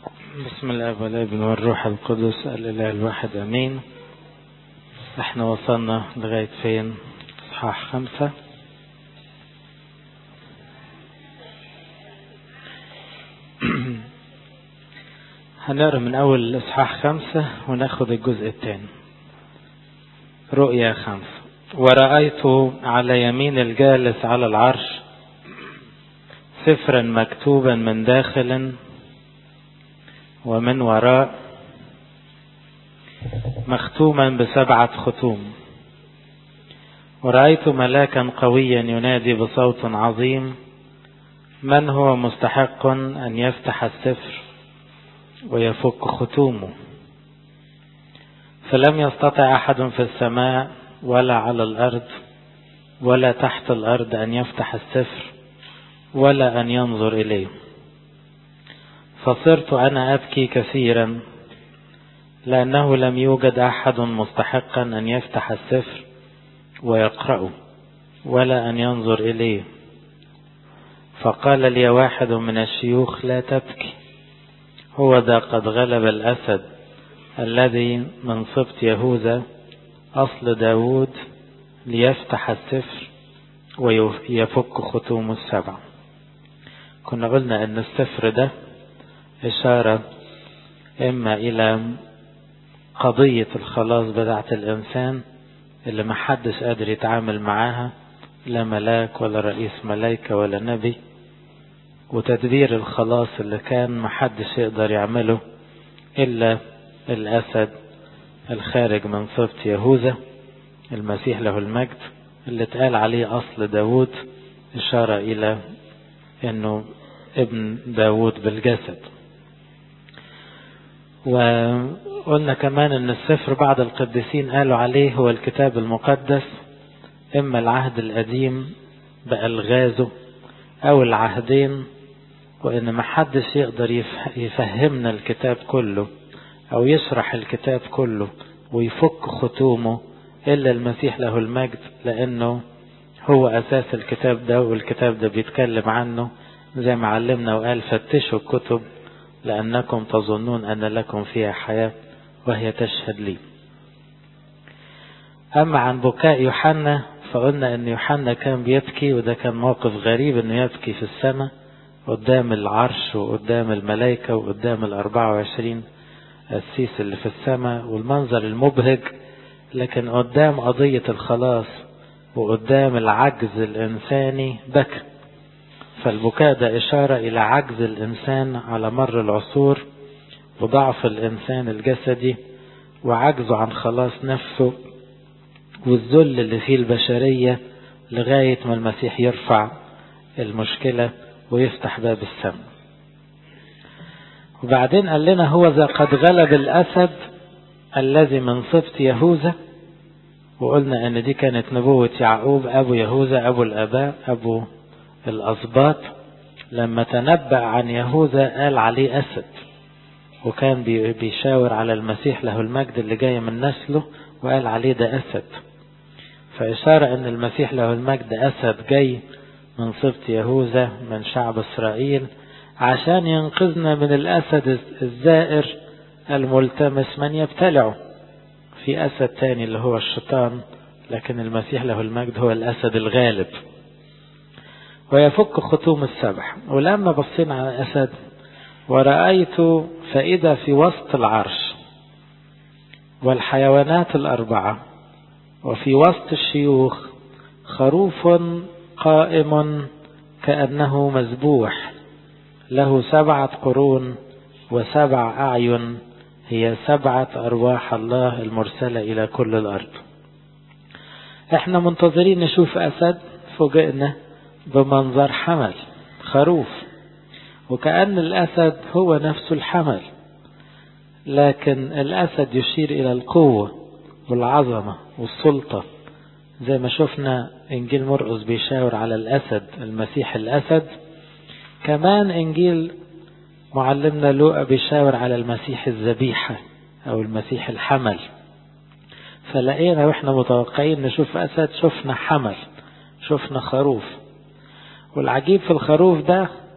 بسم الله والابن والروح القدس الاله الواحد امين احنا وصلنا لغاية فين اصحاح خمسة هنقرا من اول اصحاح خمسة وناخد الجزء الثاني رؤيا خمسة ورأيت على يمين الجالس على العرش سفرا مكتوبا من داخل ومن وراء مختوما بسبعة ختوم ورأيت ملاكا قويا ينادي بصوت عظيم من هو مستحق أن يفتح السفر ويفك ختومه فلم يستطع أحد في السماء ولا على الأرض ولا تحت الأرض أن يفتح السفر ولا أن ينظر إليه فصرت أنا أبكي كثيرا لأنه لم يوجد أحد مستحقا أن يفتح السفر ويقرأه ولا أن ينظر إليه فقال لي واحد من الشيوخ لا تبكي هو ذا قد غلب الأسد الذي من سبط يهوذا أصل داود ليفتح السفر ويفك ختوم السبع كنا قلنا أن السفر ده إشارة إما إلى قضية الخلاص بتاعة الإنسان اللي محدش قادر يتعامل معاها لا ملاك ولا رئيس ملايكة ولا نبي وتدبير الخلاص اللي كان محدش يقدر يعمله إلا الأسد الخارج من سبط يهوذا المسيح له المجد اللي اتقال عليه أصل داود إشارة إلى أنه ابن داود بالجسد وقلنا كمان ان السفر بعض القديسين قالوا عليه هو الكتاب المقدس اما العهد القديم بألغازه او العهدين وان محدش يقدر يفهمنا الكتاب كله او يشرح الكتاب كله ويفك ختومه الا المسيح له المجد لانه هو اساس الكتاب ده والكتاب ده بيتكلم عنه زي ما علمنا وقال فتشوا الكتب لأنكم تظنون أن لكم فيها حياة وهي تشهد لي أما عن بكاء يوحنا فقلنا أن يوحنا كان بيبكي وده كان موقف غريب أنه يبكي في السماء قدام العرش وقدام الملائكة وقدام الأربعة وعشرين السيس اللي في السماء والمنظر المبهج لكن قدام قضية الخلاص وقدام العجز الإنساني بكى فالبكاء ده إشارة إلى عجز الإنسان على مر العصور وضعف الإنسان الجسدي وعجزه عن خلاص نفسه والذل اللي فيه البشرية لغاية ما المسيح يرفع المشكلة ويفتح باب السماء وبعدين قال لنا هو ذا قد غلب الأسد الذي من سبط يهوذا وقلنا ان دي كانت نبوة يعقوب ابو يهوذا ابو الاباء ابو الأسباط لما تنبأ عن يهوذا قال عليه أسد وكان بيشاور على المسيح له المجد اللي جاي من نسله وقال عليه ده أسد فإشارة أن المسيح له المجد أسد جاي من سبط يهوذا من شعب إسرائيل عشان ينقذنا من الأسد الزائر الملتمس من يبتلعه في أسد تاني اللي هو الشيطان لكن المسيح له المجد هو الأسد الغالب ويفك ختوم السبع ولما بصينا على الأسد ورأيت فإذا في وسط العرش والحيوانات الأربعة وفي وسط الشيوخ خروف قائم كأنه مذبوح له سبعة قرون وسبع أعين هي سبعة أرواح الله المرسلة إلى كل الأرض احنا منتظرين نشوف أسد فوجئنا بمنظر حمل خروف وكأن الأسد هو نفسه الحمل لكن الأسد يشير إلى القوة والعظمة والسلطة زي ما شفنا إنجيل مرقس بيشاور على الأسد المسيح الأسد كمان إنجيل معلمنا لوقا بيشاور على المسيح الذبيحة أو المسيح الحمل فلقينا واحنا متوقعين نشوف أسد شفنا حمل شفنا خروف والعجيب في الخروف ده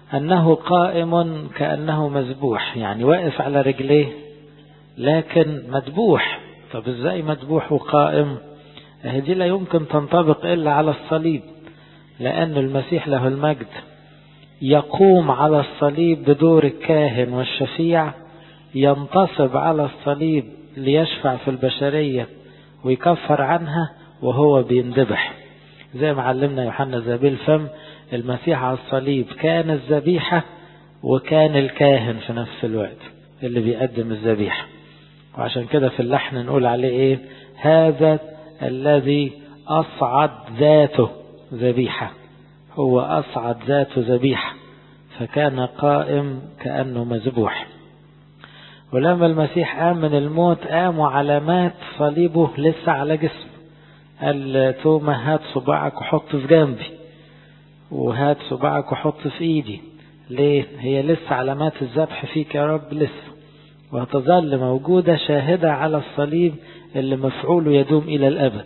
أنه قائم كأنه مذبوح يعني واقف على رجليه لكن مذبوح طب ازاي مذبوح وقائم دي لا يمكن تنطبق إلا على الصليب لأن المسيح له المجد يقوم على الصليب بدور الكاهن والشفيع ينتصب على الصليب ليشفع في البشرية ويكفر عنها وهو بيندبح زي ما علمنا يوحنا زابيل فم المسيح على الصليب كان الذبيحة وكان الكاهن في نفس الوقت اللي بيقدم الذبيحة وعشان كده في اللحن نقول عليه ايه هذا الذي أصعد ذاته ذبيحة هو أصعد ذاته ذبيحة فكان قائم كأنه مذبوح ولما المسيح قام من الموت قاموا علامات صليبه لسه على جسمه قال توما هات صباعك وحط في جنبي وهات صباعك وحط في ايدي ليه هي لسه علامات الذبح فيك يا رب لسه وهتظل موجودة شاهدة على الصليب اللي مفعوله يدوم إلى الأبد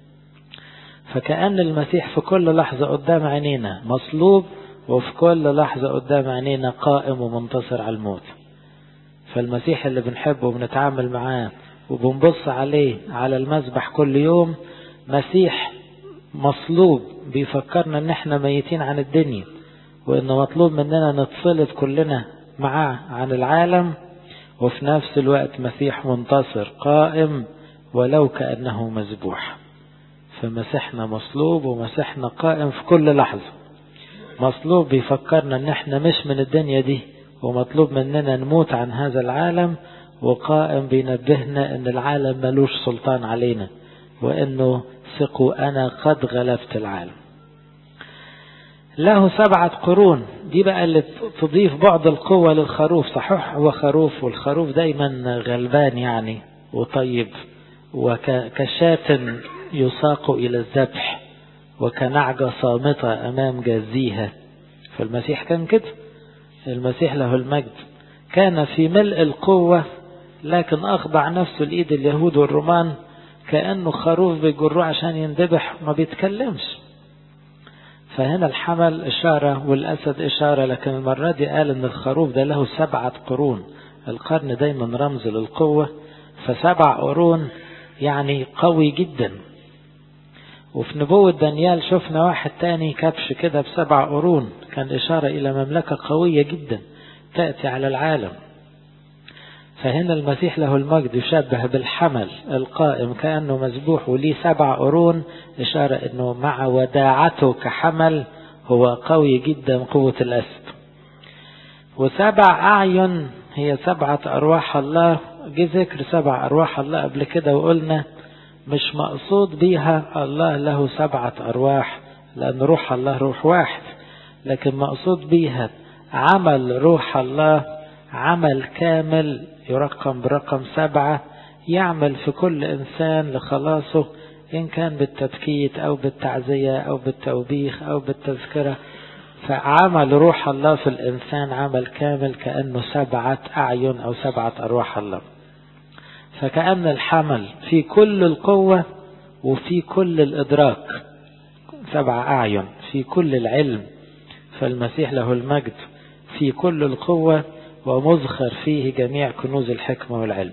فكأن المسيح في كل لحظة قدام عينينا مصلوب وفي كل لحظة قدام عينينا قائم ومنتصر على الموت فالمسيح اللي بنحبه وبنتعامل معاه وبنبص عليه على المذبح كل يوم مسيح مصلوب بيفكرنا ان احنا ميتين عن الدنيا وانه مطلوب مننا نتصلب كلنا معاه عن العالم وفي نفس الوقت مسيح منتصر قائم ولو كأنه مذبوح فمسيحنا مصلوب ومسيحنا قائم في كل لحظة مصلوب بيفكرنا ان احنا مش من الدنيا دي ومطلوب مننا نموت عن هذا العالم وقائم بينبهنا ان العالم ملوش سلطان علينا وانه ثقوا انا قد غلبت العالم له سبعة قرون دي بقى اللي تضيف بعض القوة للخروف صحيح هو خروف والخروف دايما غلبان يعني وطيب وكشاة يساق إلى الذبح وكنعجة صامتة أمام جازيها فالمسيح كان كده المسيح له المجد كان في ملء القوة لكن أخضع نفسه لإيد اليهود والرومان كأنه خروف بيجروه عشان يندبح ما بيتكلمش فهنا الحمل إشارة والأسد إشارة لكن المرة دي قال إن الخروف ده له سبعة قرون القرن دايما رمز للقوة فسبع قرون يعني قوي جدا وفي نبوة دانيال شفنا واحد تاني كبش كده بسبع قرون كان إشارة إلى مملكة قوية جدا تأتي على العالم فهنا المسيح له المجد يشبه بالحمل القائم كأنه مذبوح وليه سبع قرون إشارة أنه مع وداعته كحمل هو قوي جدا قوة الأسد وسبع أعين هي سبعة أرواح الله جه ذكر سبع أرواح الله قبل كده وقلنا مش مقصود بيها الله له سبعة أرواح لأن روح الله روح واحد لكن مقصود بيها عمل روح الله عمل كامل يرقم برقم سبعة يعمل في كل إنسان لخلاصه إن كان بالتبكيت أو بالتعزية أو بالتوبيخ أو بالتذكرة فعمل روح الله في الإنسان عمل كامل كأنه سبعة أعين أو سبعة أرواح الله فكأن الحمل في كل القوة وفي كل الإدراك سبع أعين في كل العلم فالمسيح له المجد في كل القوة ومزخر فيه جميع كنوز الحكمة والعلم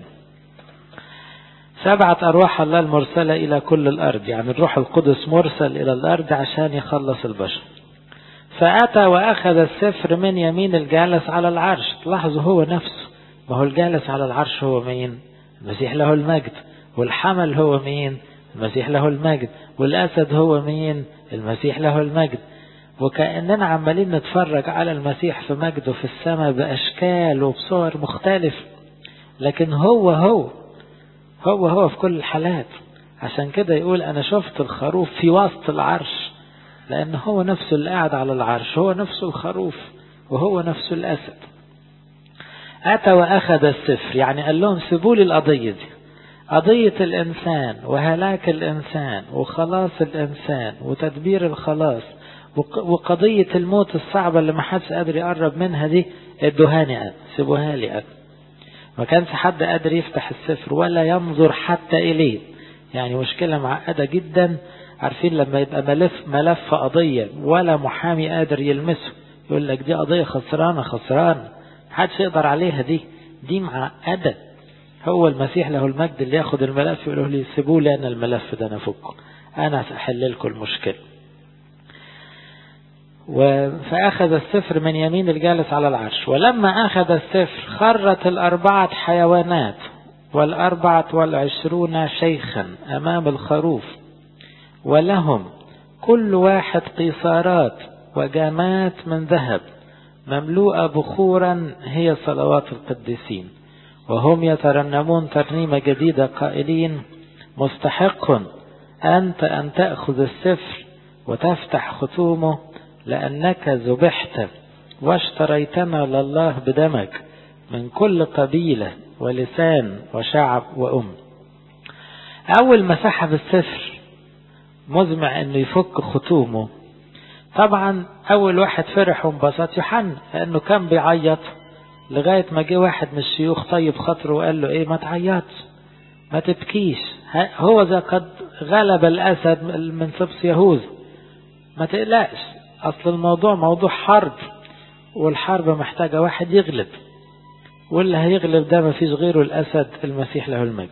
سبعة أرواح الله المرسلة إلى كل الأرض يعني الروح القدس مرسل إلى الأرض عشان يخلص البشر فأتى وأخذ السفر من يمين الجالس على العرش لاحظوا هو نفسه ما هو الجالس على العرش هو مين المسيح له المجد والحمل هو مين المسيح له المجد والأسد هو مين المسيح له المجد وكأننا عمالين نتفرج على المسيح في مجده في السماء بأشكال وبصور مختلفة لكن هو هو هو هو في كل الحالات عشان كده يقول أنا شفت الخروف في وسط العرش لأن هو نفسه اللي قاعد على العرش هو نفسه الخروف وهو نفسه الأسد أتى وأخذ السفر يعني قال لهم سيبوا لي القضية دي قضية الإنسان وهلاك الإنسان وخلاص الإنسان وتدبير الخلاص وقضية الموت الصعبة اللي ما حدش قادر يقرب منها دي ادوهاني أنا سيبوها لي أنا ما كانش حد قادر يفتح السفر ولا ينظر حتى إليه يعني مشكلة معقدة جدا عارفين لما يبقى ملف ملف قضية ولا محامي قادر يلمسه يقول لك دي قضية خسرانة خسرانة محدش يقدر عليها دي دي معقدة هو المسيح له المجد اللي ياخد الملف يقول لي سيبوا لي انا الملف ده انا فكه انا هحل لكم المشكله فأخذ السفر من يمين الجالس على العرش ولما أخذ السفر خرت الأربعة حيوانات والأربعة والعشرون شيخا أمام الخروف ولهم كل واحد قيصارات وجامات من ذهب مملوءة بخورا هي صلوات القديسين وهم يترنمون ترنيمة جديدة قائلين مستحق أنت أن تأخذ السفر وتفتح ختومه لأنك ذبحت واشتريتنا لله بدمك من كل قبيلة ولسان وشعب وأم أول ما سحب السفر مزمع أنه يفك ختومه طبعا أول واحد فرح وانبسط يوحنا لأنه كان بيعيط لغاية ما جه واحد من الشيوخ طيب خاطره وقال له إيه ما تعيطش ما تبكيش هو ذا قد غلب الأسد من سبس يهوذا ما تقلقش أصل الموضوع موضوع حرب والحرب محتاجة واحد يغلب واللي هيغلب ده ما فيش غيره الأسد المسيح له المجد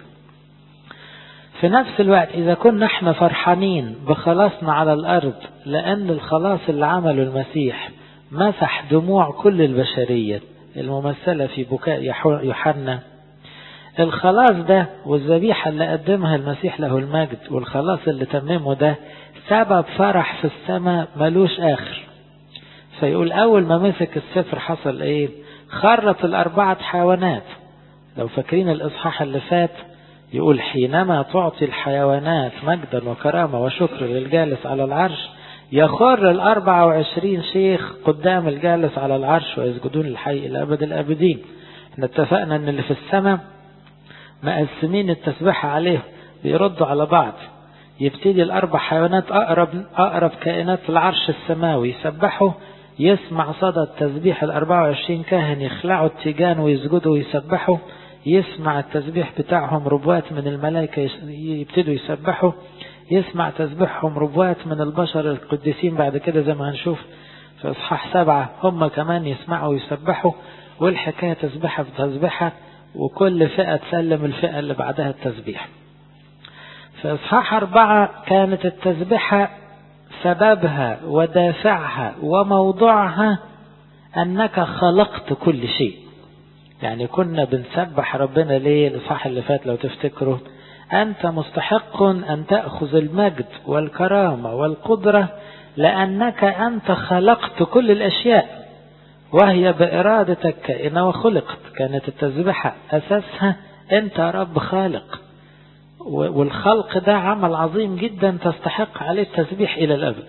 في نفس الوقت إذا كنا احنا فرحانين بخلاصنا على الأرض لأن الخلاص اللي عمله المسيح مسح دموع كل البشرية الممثلة في بكاء يوحنا الخلاص ده والذبيحة اللي قدمها المسيح له المجد والخلاص اللي تممه ده سبب فرح في السماء ملوش آخر فيقول أول ما مسك السفر حصل إيه خرت الأربعة حيوانات لو فاكرين الإصحاح اللي فات يقول حينما تعطي الحيوانات مجدا وكرامة وشكر للجالس على العرش يخر الأربعة وعشرين شيخ قدام الجالس على العرش ويسجدون الحي إلى أبد الآبدين احنا اتفقنا ان اللي في السماء مقسمين التسبيحة عليه بيردوا على بعض يبتدي الأربع حيوانات أقرب أقرب كائنات العرش السماوي يسبحوا يسمع صدى التسبيح الأربعة وعشرين كاهن يخلعوا التيجان ويسجدوا ويسبحوا يسمع التسبيح بتاعهم ربوات من الملائكة يبتدوا يسبحوا يسمع تسبيحهم ربوات من البشر القديسين بعد كده زي ما هنشوف في إصحاح سبعة هم كمان يسمعوا ويسبحوا والحكاية تسبحة في تسبحة وكل فئة تسلم الفئة اللي بعدها التسبيح في إصحاح أربعة كانت التسبحة سببها ودافعها وموضوعها أنك خلقت كل شيء يعني كنا بنسبح ربنا ليه الإصحاح اللي فات لو تفتكروا أنت مستحق أن تأخذ المجد والكرامة والقدرة لأنك أنت خلقت كل الأشياء وهي بإرادتك كائنة وخلقت كانت التسبحة أساسها أنت رب خالق والخلق ده عمل عظيم جدا تستحق عليه التسبيح إلى الأبد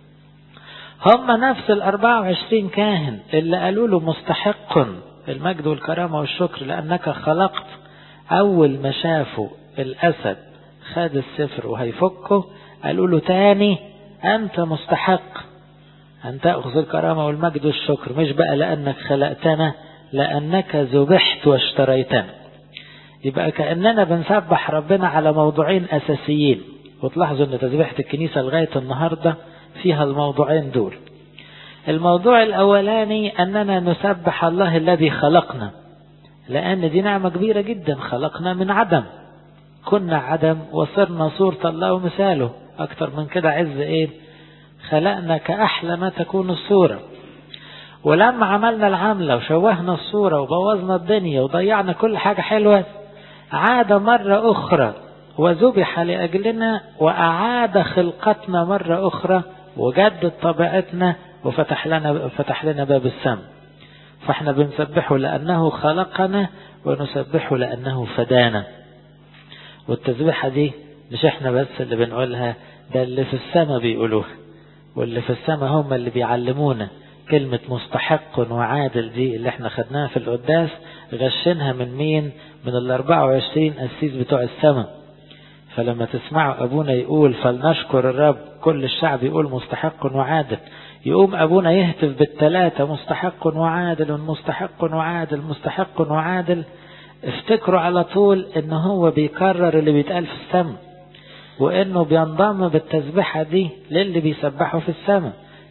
هم نفس الأربعة وعشرين كاهن اللي قالوا له مستحق المجد والكرامة والشكر لأنك خلقت أول ما شافوا الأسد خد السفر وهيفكه قالوا له تاني أنت مستحق أن تأخذ الكرامة والمجد والشكر مش بقى لأنك خلقتنا لأنك ذبحت واشتريتنا يبقى كأننا بنسبح ربنا على موضوعين أساسيين وتلاحظوا أن تسبيحة الكنيسة لغاية النهاردة فيها الموضوعين دول الموضوع الأولاني أننا نسبح الله الذي خلقنا لأن دي نعمة كبيرة جدا خلقنا من عدم كنا عدم وصرنا صورة الله ومثاله أكتر من كده عز إيه خلقنا كأحلى ما تكون الصورة ولما عملنا العملة وشوهنا الصورة وبوظنا الدنيا وضيعنا كل حاجة حلوة عاد مرة أخرى وذبح لأجلنا وأعاد خلقتنا مرة أخرى وجدد طبيعتنا وفتح لنا فتح لنا باب السماء فاحنا بنسبحه لأنه خلقنا ونسبحه لأنه فدانا والتسبيحة دي مش احنا بس اللي بنقولها ده اللي في السماء بيقولوها واللي في السماء هم اللي بيعلمونا كلمة مستحق وعادل دي اللي احنا خدناها في القداس غشنها من مين من ال 24 قسيس بتوع السماء فلما تسمعوا أبونا يقول فلنشكر الرب كل الشعب يقول مستحق وعادل يقوم أبونا يهتف بالثلاثة مستحق وعادل مستحق وعادل مستحق وعادل افتكروا على طول ان هو بيكرر اللي بيتقال في السماء وانه بينضم بالتسبيحة دي للي بيسبحوا في السماء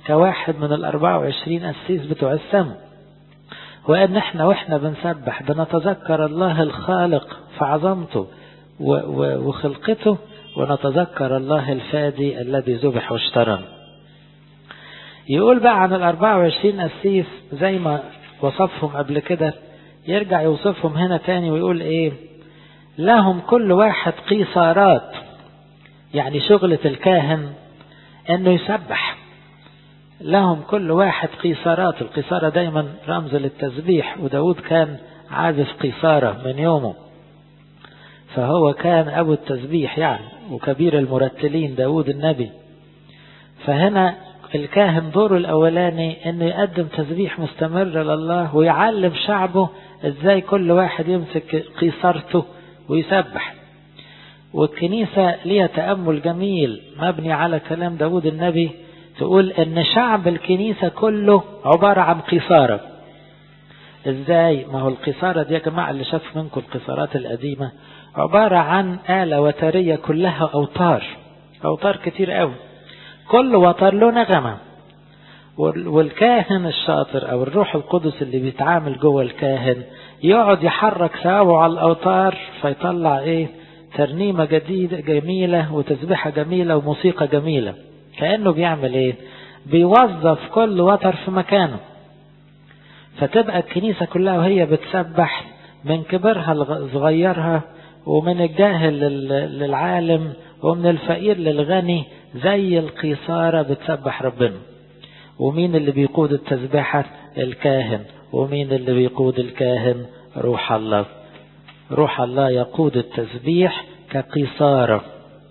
كواحد من الأربعة وعشرين أسيس بتوع السماء وأن احنا واحنا بنسبح بنتذكر الله الخالق في عظمته وخلقته ونتذكر الله الفادي الذي ذبح واشترى يقول بقى عن الأربعة وعشرين أسيس زي ما وصفهم قبل كده يرجع يوصفهم هنا تاني ويقول ايه لهم كل واحد قيصارات يعني شغلة الكاهن انه يسبح لهم كل واحد قيصارات القيصارة دايما رمز للتسبيح وداود كان عازف قيصارة من يومه فهو كان أبو التسبيح يعني وكبير المرتلين داود النبي فهنا الكاهن دوره الأولاني أنه يقدم تسبيح مستمر لله ويعلم شعبه إزاي كل واحد يمسك قيصرته ويسبح والكنيسة ليها تأمل جميل مبني على كلام داود النبي تقول ان شعب الكنيسة كله عبارة عن قيصارة ازاي ما هو القيصارة دي يا جماعة اللي شاف منكم القيصارات القديمة عبارة عن آلة وترية كلها أوتار أوتار كتير قوي كل وتر له نغمة والكاهن الشاطر أو الروح القدس اللي بيتعامل جوه الكاهن يقعد يحرك ثوابه على الأوتار فيطلع إيه ترنيمة جديدة جميلة وتسبيحة جميلة وموسيقى جميلة كأنه بيعمل إيه بيوظف كل وتر في مكانه فتبقى الكنيسة كلها وهي بتسبح من كبرها لصغيرها ومن الجاهل للعالم ومن الفقير للغني زي القيصارة بتسبح ربنا ومين اللي بيقود التسبيحة الكاهن ومين اللي بيقود الكاهن روح الله روح الله يقود التسبيح كقيصارة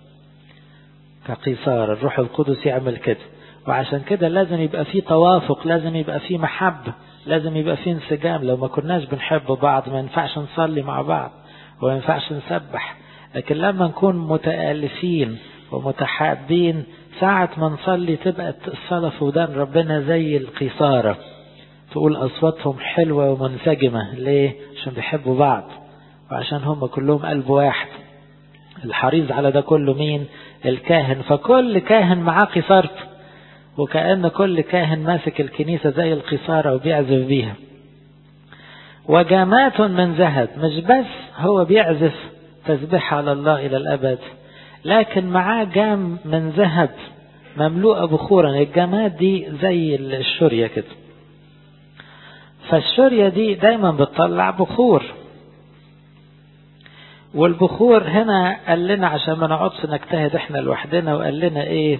كقيصارة الروح القدس يعمل كده وعشان كده لازم يبقى في توافق لازم يبقى في محبة لازم يبقى في انسجام لو ما كناش بنحب بعض ما ينفعش نصلي مع بعض وما ينفعش نسبح لكن لما نكون متآلفين ومتحابين ساعة ما نصلي تبقى الصلاة في ودان ربنا زي القيصارة تقول أصواتهم حلوة ومنسجمة ليه؟ عشان بيحبوا بعض وعشان هم كلهم قلب واحد الحريص على ده كله مين؟ الكاهن فكل كاهن معاه قيصارته وكأن كل كاهن ماسك الكنيسة زي القيصارة وبيعزف بيها وجامات من ذهب مش بس هو بيعزف تسبيح على الله إلى الأبد لكن معاه جام من ذهب مملوءة بخورا الجامات دي زي الشورية كده فالشورية دي دايما بتطلع بخور والبخور هنا قال لنا عشان ما نقعدش نجتهد احنا لوحدنا وقال لنا ايه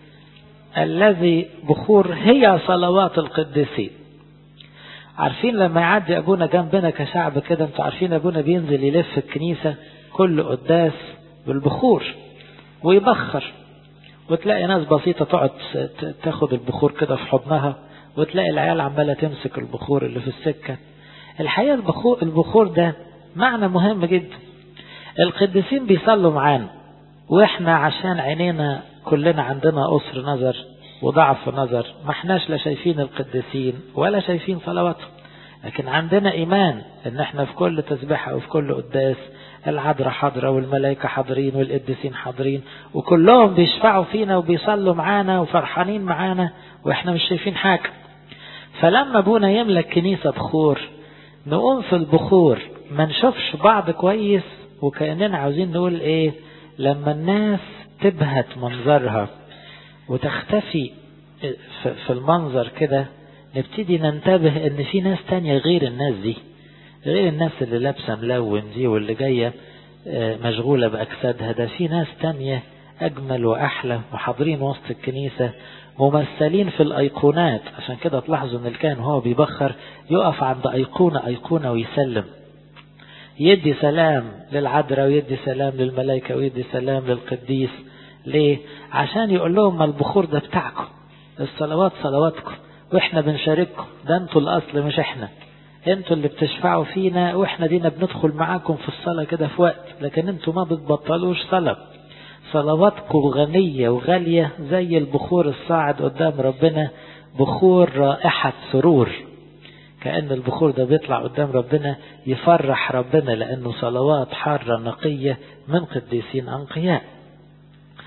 الذي بخور هي صلوات القديسين عارفين لما يعدي ابونا جنبنا كشعب كده انتوا عارفين ابونا بينزل يلف الكنيسة كل قداس بالبخور ويبخر وتلاقي ناس بسيطة تقعد تاخد البخور كده في حضنها وتلاقي العيال عمالة تمسك البخور اللي في السكة الحقيقة البخور, البخور ده معنى مهم جدا القديسين بيصلوا معانا واحنا عشان عينينا كلنا عندنا قصر نظر وضعف نظر ما احناش لا شايفين القديسين ولا شايفين صلواتهم لكن عندنا ايمان ان احنا في كل تسبيحة وفي كل قداس العذراء حاضرة والملائكة حاضرين والقديسين حاضرين وكلهم بيشفعوا فينا وبيصلوا معانا وفرحانين معانا واحنا مش شايفين حاجة فلما ابونا يملى الكنيسة بخور نقوم في البخور ما نشوفش بعض كويس وكأننا عاوزين نقول ايه لما الناس تبهت منظرها وتختفي في المنظر كده نبتدي ننتبه ان في ناس تانية غير الناس دي غير الناس اللي لابسة ملون دي واللي جاية مشغولة بأجسادها ده في ناس تانية أجمل وأحلى وحاضرين وسط الكنيسة ممثلين في الأيقونات عشان كده تلاحظوا ان الكاهن هو بيبخر يقف عند أيقونة أيقونة ويسلم يدي سلام للعذراء ويدي سلام للملائكة ويدي سلام للقديس ليه؟ عشان يقول لهم ما البخور ده بتاعكم الصلوات صلواتكم واحنا بنشارككم ده انتوا الأصل مش احنا انتوا اللي بتشفعوا فينا واحنا دينا بندخل معاكم في الصلاة كده في وقت لكن انتوا ما بتبطلوش صلاة صلواتكم غنية وغالية زي البخور الصاعد قدام ربنا بخور رائحة سرور كأن البخور ده بيطلع قدام ربنا يفرح ربنا لأنه صلوات حارة نقية من قديسين أنقياء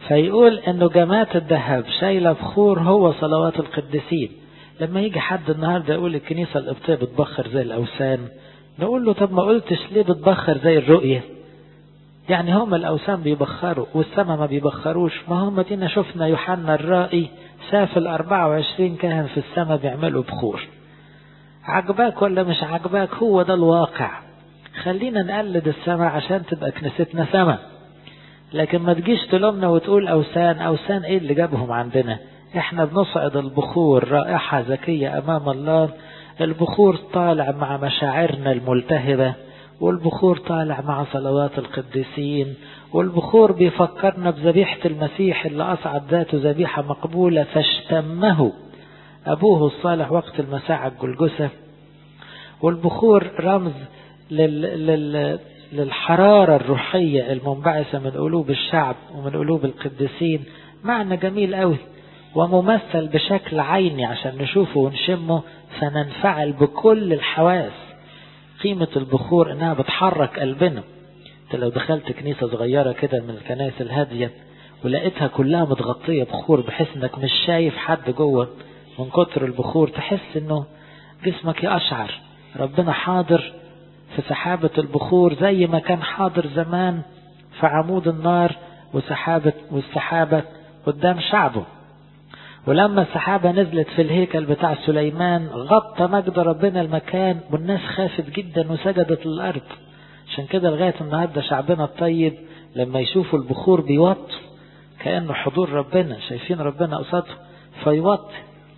فيقول انه جمات الذهب شايله بخور هو صلوات القديسين لما يجي حد النهارده يقول الكنيسه القبطيه بتبخر زي الاوثان نقول له طب ما قلتش ليه بتبخر زي الرؤيه يعني هم الاوثان بيبخروا والسماء ما بيبخروش ما هم دينا شفنا يوحنا الرائي شاف ال 24 كاهن في السماء بيعملوا بخور عجباك ولا مش عجباك هو ده الواقع خلينا نقلد السماء عشان تبقى كنيستنا سماء لكن ما تجيش تلومنا وتقول أوثان أوثان إيه اللي جابهم عندنا إحنا بنصعد البخور رائحة ذكية أمام الله البخور طالع مع مشاعرنا الملتهبة والبخور طالع مع صلوات القديسين والبخور بيفكرنا بذبيحة المسيح اللي أصعد ذاته ذبيحة مقبولة فاشتمه أبوه الصالح وقت المساء على الجلجسة والبخور رمز لل... لل... للحرارة الروحية المنبعثة من قلوب الشعب ومن قلوب القديسين معنى جميل قوي وممثل بشكل عيني عشان نشوفه ونشمه فننفعل بكل الحواس قيمة البخور انها بتحرك قلبنا انت لو دخلت كنيسة صغيرة كده من الكنائس الهادية ولقيتها كلها متغطية بخور بحيث انك مش شايف حد جوه من كتر البخور تحس انه جسمك يقشعر ربنا حاضر في سحابة البخور زي ما كان حاضر زمان في عمود النار وسحابة والسحابة قدام شعبه ولما السحابة نزلت في الهيكل بتاع سليمان غطى مجد ربنا المكان والناس خافت جدا وسجدت للأرض عشان كده لغاية النهاردة شعبنا الطيب لما يشوفوا البخور بيوط كأنه حضور ربنا شايفين ربنا قصاده فيوط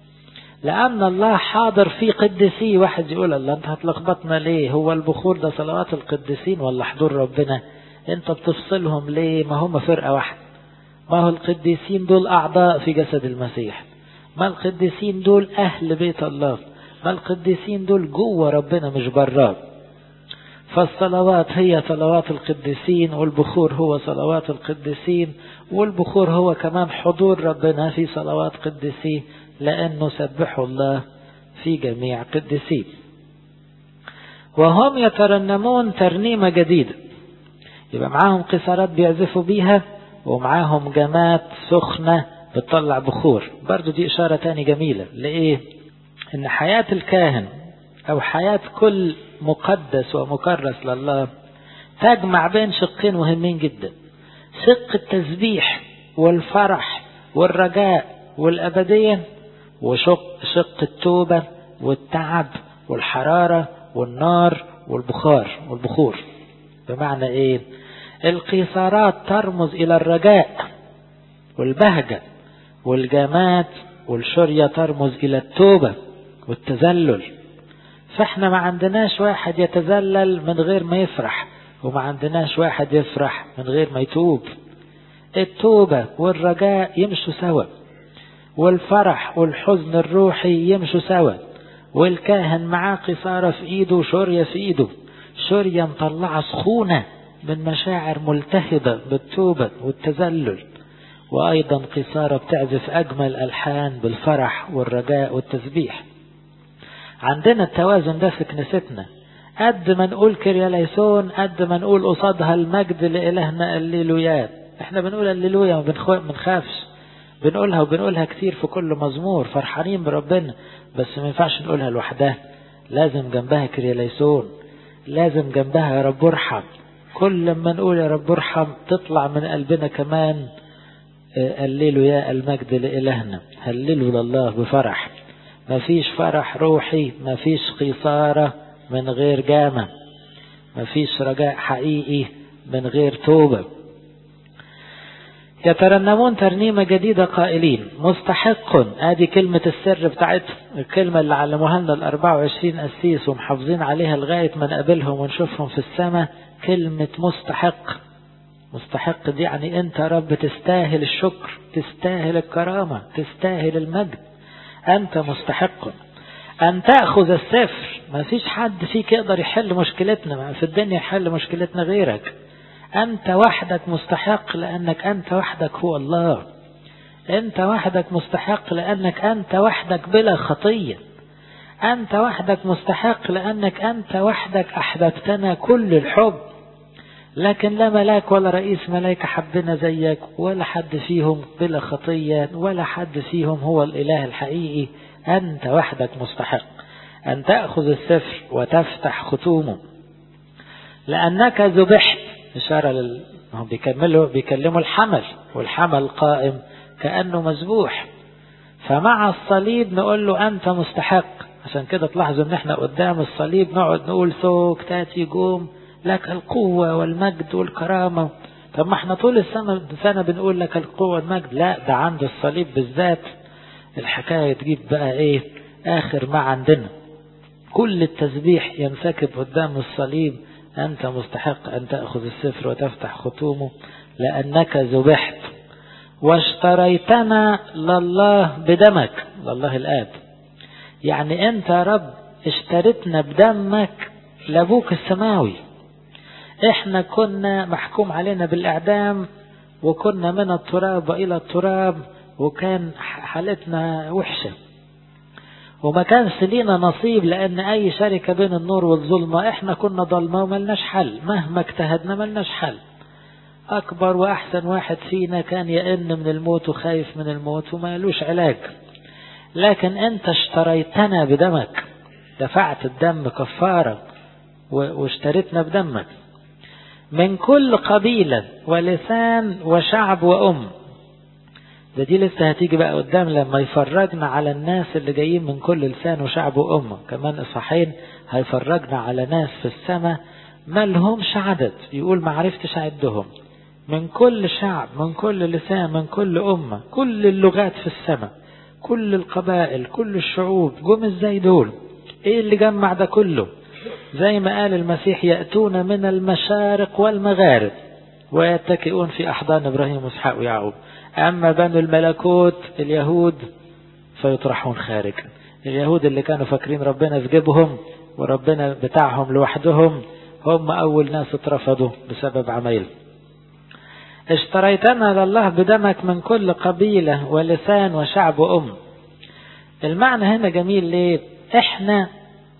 لأن الله حاضر في قدسي واحد يقول الله أنت هتلخبطنا ليه هو البخور ده صلوات القديسين ولا حضور ربنا أنت بتفصلهم ليه ما هم فرقة واحدة ما هو القديسين دول أعضاء في جسد المسيح ما القديسين دول أهل بيت الله ما القديسين دول جوه ربنا مش براه فالصلوات هي صلوات القديسين والبخور هو صلوات القديسين والبخور هو كمان حضور ربنا في صلوات قديسيه لأنه سبحوا الله في جميع قديسيه وهم يترنمون ترنيمة جديدة يبقى معاهم قصارات بيعزفوا بيها ومعاهم جمات سخنة بتطلع بخور برضو دي إشارة تاني جميلة لإيه إن حياة الكاهن أو حياة كل مقدس ومكرس لله تجمع بين شقين مهمين جدا شق التسبيح والفرح والرجاء والأبدية وشق شق التوبة والتعب والحرارة والنار والبخار والبخور بمعنى ايه القيصارات ترمز الى الرجاء والبهجة والجامات والشرية ترمز الى التوبة والتذلل فاحنا ما عندناش واحد يتذلل من غير ما يفرح وما عندناش واحد يفرح من غير ما يتوب التوبة والرجاء يمشوا سوا والفرح والحزن الروحي يمشوا سوا والكاهن معاه قصارة في ايده وشورية في ايده شورية مطلعة سخونة من مشاعر ملتهبة بالتوبة والتذلل وأيضا قصارة بتعزف أجمل ألحان بالفرح والرجاء والتسبيح عندنا التوازن ده في كنيستنا قد ما نقول كرياليسون قد ما نقول قصادها المجد لإلهنا الليلويات احنا بنقول الليلويا ما بنخافش بنقولها وبنقولها كتير في كل مزمور فرحانين بربنا بس ما ينفعش نقولها لوحدها لازم جنبها كرياليسون لازم جنبها يا رب ارحم كل لما نقول يا رب ارحم تطلع من قلبنا كمان هللوا يا المجد لإلهنا هللوا لله بفرح ما فيش فرح روحي ما فيش قيصارة من غير جامة ما فيش رجاء حقيقي من غير توبة يترنمون ترنيمة جديدة قائلين مستحق ادي كلمة السر بتاعتهم الكلمة اللي علموها لنا ال 24 قسيس ومحافظين عليها لغاية ما نقابلهم ونشوفهم في السماء كلمة مستحق مستحق دي يعني انت يا رب تستاهل الشكر تستاهل الكرامة تستاهل المجد انت مستحق ان تأخذ السفر ما فيش حد فيك يقدر يحل مشكلتنا في الدنيا يحل مشكلتنا غيرك أنت وحدك مستحق لأنك أنت وحدك هو الله أنت وحدك مستحق لأنك أنت وحدك بلا خطية أنت وحدك مستحق لأنك أنت وحدك أحببتنا كل الحب لكن لا ملاك ولا رئيس ملائكة حبنا زيك ولا حد فيهم بلا خطية ولا حد فيهم هو الإله الحقيقي أنت وحدك مستحق أن تأخذ السفر وتفتح ختومه لأنك ذبحت إشارة لل... هم بيكملوا بيكلموا الحمل والحمل قائم كأنه مذبوح فمع الصليب نقول له أنت مستحق عشان كده تلاحظوا ان احنا قدام الصليب نقعد نقول سوك تاتي جوم لك القوة والمجد والكرامة طب ما احنا طول السنة سنة بنقول لك القوة والمجد لا ده عند الصليب بالذات الحكاية تجيب بقى ايه اخر ما عندنا كل التسبيح ينسكب قدام الصليب انت مستحق ان تأخذ السفر وتفتح ختومه لانك ذبحت واشتريتنا لله بدمك لله الآب يعني أنت يا رب اشتريتنا بدمك لأبوك السماوي احنا كنا محكوم علينا بالإعدام وكنا من التراب وإلى التراب وكان حالتنا وحشة وما كانش لينا نصيب لأن أي شركة بين النور والظلمة احنا كنا ضلمة وملناش حل مهما اجتهدنا ملناش حل أكبر وأحسن واحد فينا كان يئن من الموت وخايف من الموت وما يلوش علاج لكن أنت اشتريتنا بدمك دفعت الدم كفارة واشتريتنا بدمك من كل قبيلة ولسان وشعب وأم ده دي لسه هتيجي بقى قدام لما يفرجنا على الناس اللي جايين من كل لسان وشعب وأمة كمان إصحاحين هيفرجنا على ناس في السماء ما لهمش عدد يقول ما عرفتش أعدهم من كل شعب من كل لسان من كل أمة كل اللغات في السماء كل القبائل كل الشعوب جم ازاي دول ايه اللي جمع ده كله زي ما قال المسيح يأتون من المشارق والمغارب ويتكئون في أحضان إبراهيم وإسحاق ويعقوب أما بنو الملكوت اليهود فيطرحون خارجا اليهود اللي كانوا فاكرين ربنا في جيبهم وربنا بتاعهم لوحدهم هم أول ناس اترفضوا بسبب عمايل اشتريتنا لله بدمك من كل قبيلة ولسان وشعب وأم المعنى هنا جميل ليه احنا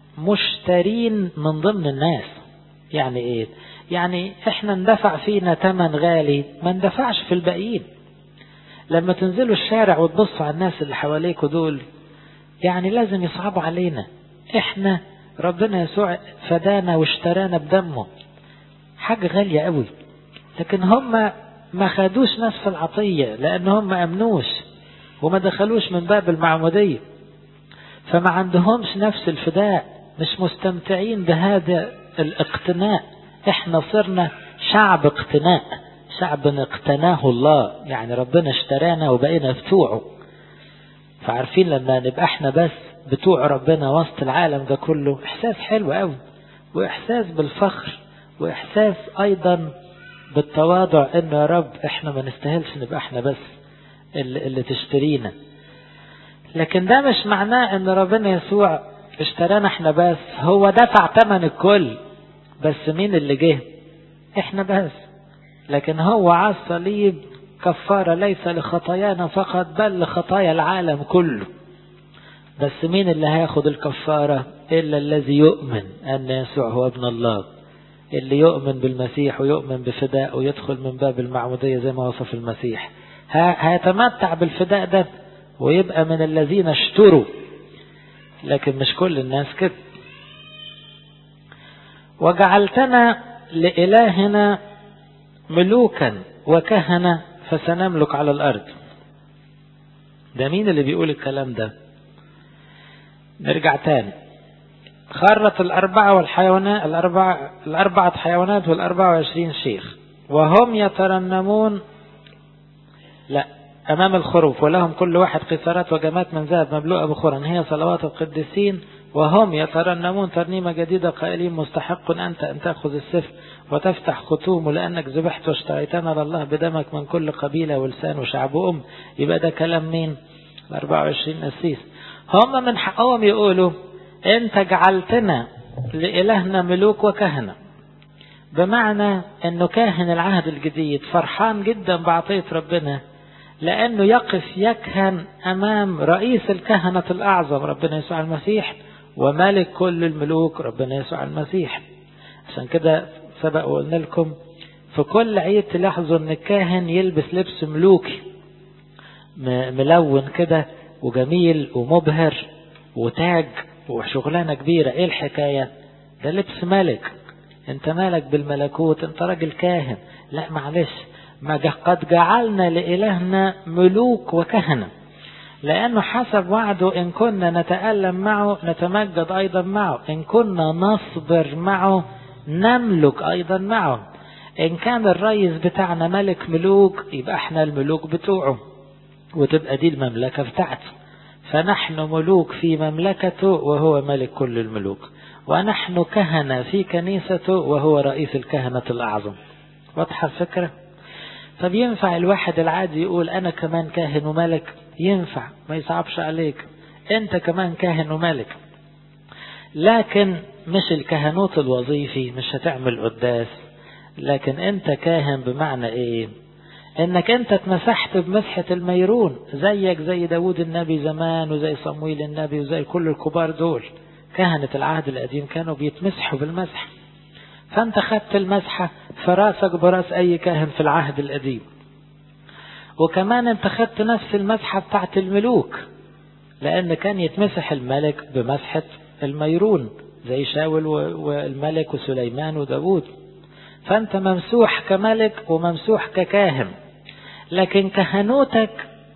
مشترين من ضمن الناس يعني ايه يعني احنا اندفع فينا تمن غالي ما اندفعش في الباقيين لما تنزلوا الشارع وتبصوا على الناس اللي حواليكوا دول يعني لازم يصعبوا علينا احنا ربنا يسوع فدانا واشترانا بدمه حاجة غالية قوي لكن هم ما خدوش نفس العطية لأن هم ما أمنوش وما دخلوش من باب المعمودية فما عندهمش نفس الفداء مش مستمتعين بهذا الاقتناء احنا صرنا شعب اقتناء شعب اقتناه الله يعني ربنا اشترانا وبقينا بتوعه فعارفين لما نبقى احنا بس بتوع ربنا وسط العالم ده كله احساس حلو قوي واحساس بالفخر واحساس ايضا بالتواضع انه يا رب احنا ما نستاهلش نبقى احنا بس اللي, اللي تشترينا لكن ده مش معناه ان ربنا يسوع اشترانا احنا بس هو دفع ثمن الكل بس مين اللي جه احنا بس لكن هو على الصليب كفارة ليس لخطايانا فقط بل لخطايا العالم كله بس مين اللي هياخد الكفارة إلا الذي يؤمن أن يسوع هو ابن الله اللي يؤمن بالمسيح ويؤمن بفداء ويدخل من باب المعمودية زي ما وصف المسيح هيتمتع بالفداء ده ويبقى من الذين اشتروا لكن مش كل الناس كده وجعلتنا لإلهنا ملوكا وكهنة فسنملك على الأرض ده مين اللي بيقول الكلام ده نرجع تاني خرت الأربعة والحيوانات الأربعة الأربعة حيوانات والأربعة وعشرين شيخ وهم يترنمون لا أمام الخروف ولهم كل واحد قيثارات وجمات من ذهب مملوءة بخورا هي صلوات القديسين وهم يترنمون ترنيمة جديدة قائلين مستحق أنت أن تأخذ السفر وتفتح ختومه لأنك ذبحت واشتريتنا لله بدمك من كل قبيلة ولسان وشعب وأم يبقى ده كلام مين؟ ال 24 نسيس هم من حقهم يقولوا أنت جعلتنا لإلهنا ملوك وكهنة بمعنى أنه كاهن العهد الجديد فرحان جدا بعطية ربنا لأنه يقف يكهن أمام رئيس الكهنة الأعظم ربنا يسوع المسيح وملك كل الملوك ربنا يسوع المسيح عشان كده سبق وقلنا لكم في كل عيد تلاحظوا ان الكاهن يلبس لبس ملوكي ملون كده وجميل ومبهر وتاج وشغلانة كبيرة ايه الحكاية ده لبس ملك انت مالك بالملكوت انت راجل كاهن لا معلش ما قد جعلنا لإلهنا ملوك وكهنة لأنه حسب وعده إن كنا نتألم معه نتمجد أيضا معه إن كنا نصبر معه نملك أيضا معه إن كان الرئيس بتاعنا ملك ملوك يبقى احنا الملوك بتوعه وتبقى دي المملكة بتاعته فنحن ملوك في مملكته وهو ملك كل الملوك ونحن كهنة في كنيسته وهو رئيس الكهنة الأعظم واضحة الفكرة طب ينفع الواحد العادي يقول أنا كمان كاهن وملك ينفع ما يصعبش عليك أنت كمان كاهن وملك لكن مش الكهنوت الوظيفي مش هتعمل قداس لكن أنت كاهن بمعنى إيه انك انت اتمسحت بمسحة الميرون زيك زي داود النبي زمان وزي صمويل النبي وزي كل الكبار دول كهنة العهد القديم كانوا بيتمسحوا بالمسح فانت خدت المسحة فراسك براس اي كاهن في العهد القديم وكمان انت خدت نفس المسحة بتاعت الملوك لان كان يتمسح الملك بمسحة الميرون زي شاول والملك وسليمان وداود فانت ممسوح كملك وممسوح ككاهن لكن كهنوتك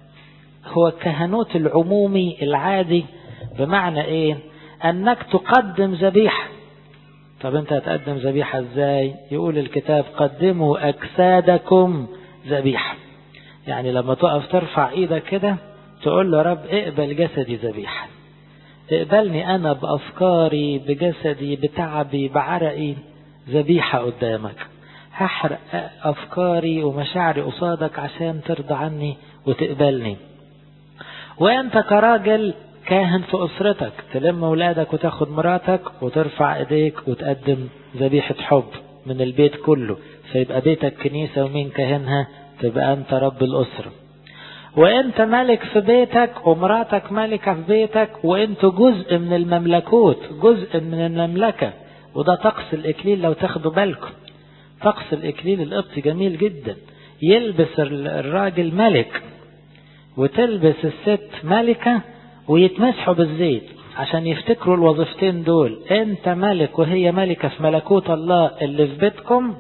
هو الكهنوت العمومي العادي بمعنى ايه انك تقدم ذبيحة طب انت هتقدم ذبيحة ازاي يقول الكتاب قدموا اجسادكم ذبيحة يعني لما تقف ترفع ايدك كده تقول له رب اقبل جسدي ذبيحة اقبلني انا بافكاري بجسدي بتعبي بعرقي ذبيحة قدامك هحرق أفكاري ومشاعري قصادك عشان ترضى عني وتقبلني وأنت كراجل كاهن في أسرتك تلم أولادك وتاخد مراتك وترفع إيديك وتقدم ذبيحة حب من البيت كله فيبقى بيتك كنيسة ومين كاهنها تبقى أنت رب الأسرة وانت ملك في بيتك ومراتك ملكة في بيتك وانتوا جزء من المملكوت جزء من المملكة وده طقس الإكليل لو تاخدوا بالكم طقس الإكليل القبطي جميل جدا يلبس الراجل ملك وتلبس الست ملكة ويتمسحوا بالزيت عشان يفتكروا الوظيفتين دول انت ملك وهي ملكة في ملكوت الله اللي في بيتكم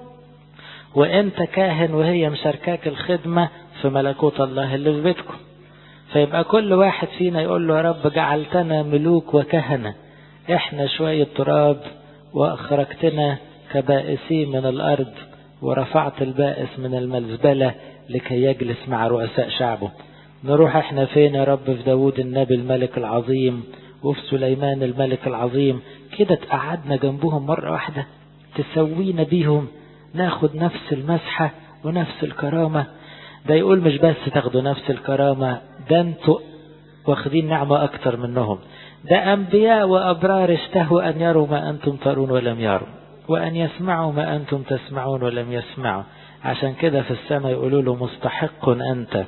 وانت كاهن وهي مشاركاك الخدمة في ملكوت الله اللي في بيتكم فيبقى كل واحد فينا يقول له يا رب جعلتنا ملوك وكهنة احنا شوية تراب وأخرجتنا كبائسين من الأرض ورفعت البائس من المزبلة لكي يجلس مع رؤساء شعبه نروح احنا فين يا رب في داود النبي الملك العظيم وفي سليمان الملك العظيم كده تقعدنا جنبهم مرة واحدة تسوينا بيهم ناخد نفس المسحة ونفس الكرامة ده يقول مش بس تاخدوا نفس الكرامة ده انتوا واخدين نعمة أكتر منهم ده أنبياء وأبرار اشتهوا أن يروا ما أنتم ترون ولم يروا وأن يسمعوا ما أنتم تسمعون ولم يسمعوا عشان كده في السماء يقولوا له مستحق أنت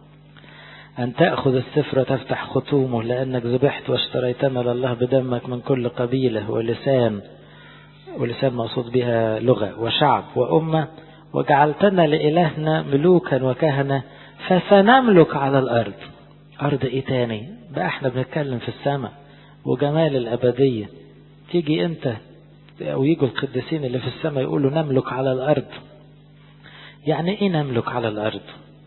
أن تأخذ السفر وتفتح ختومه لأنك ذبحت واشتريتنا لله بدمك من كل قبيلة ولسان ولسان مقصود بها لغة وشعب وأمة وجعلتنا لإلهنا ملوكا وكهنة فسنملك على الأرض أرض إيه تاني بقى احنا بنتكلم في السماء وجمال الأبدية تيجي أنت أو يجوا القديسين اللي في السماء يقولوا نملك على الأرض يعني إيه نملك على الأرض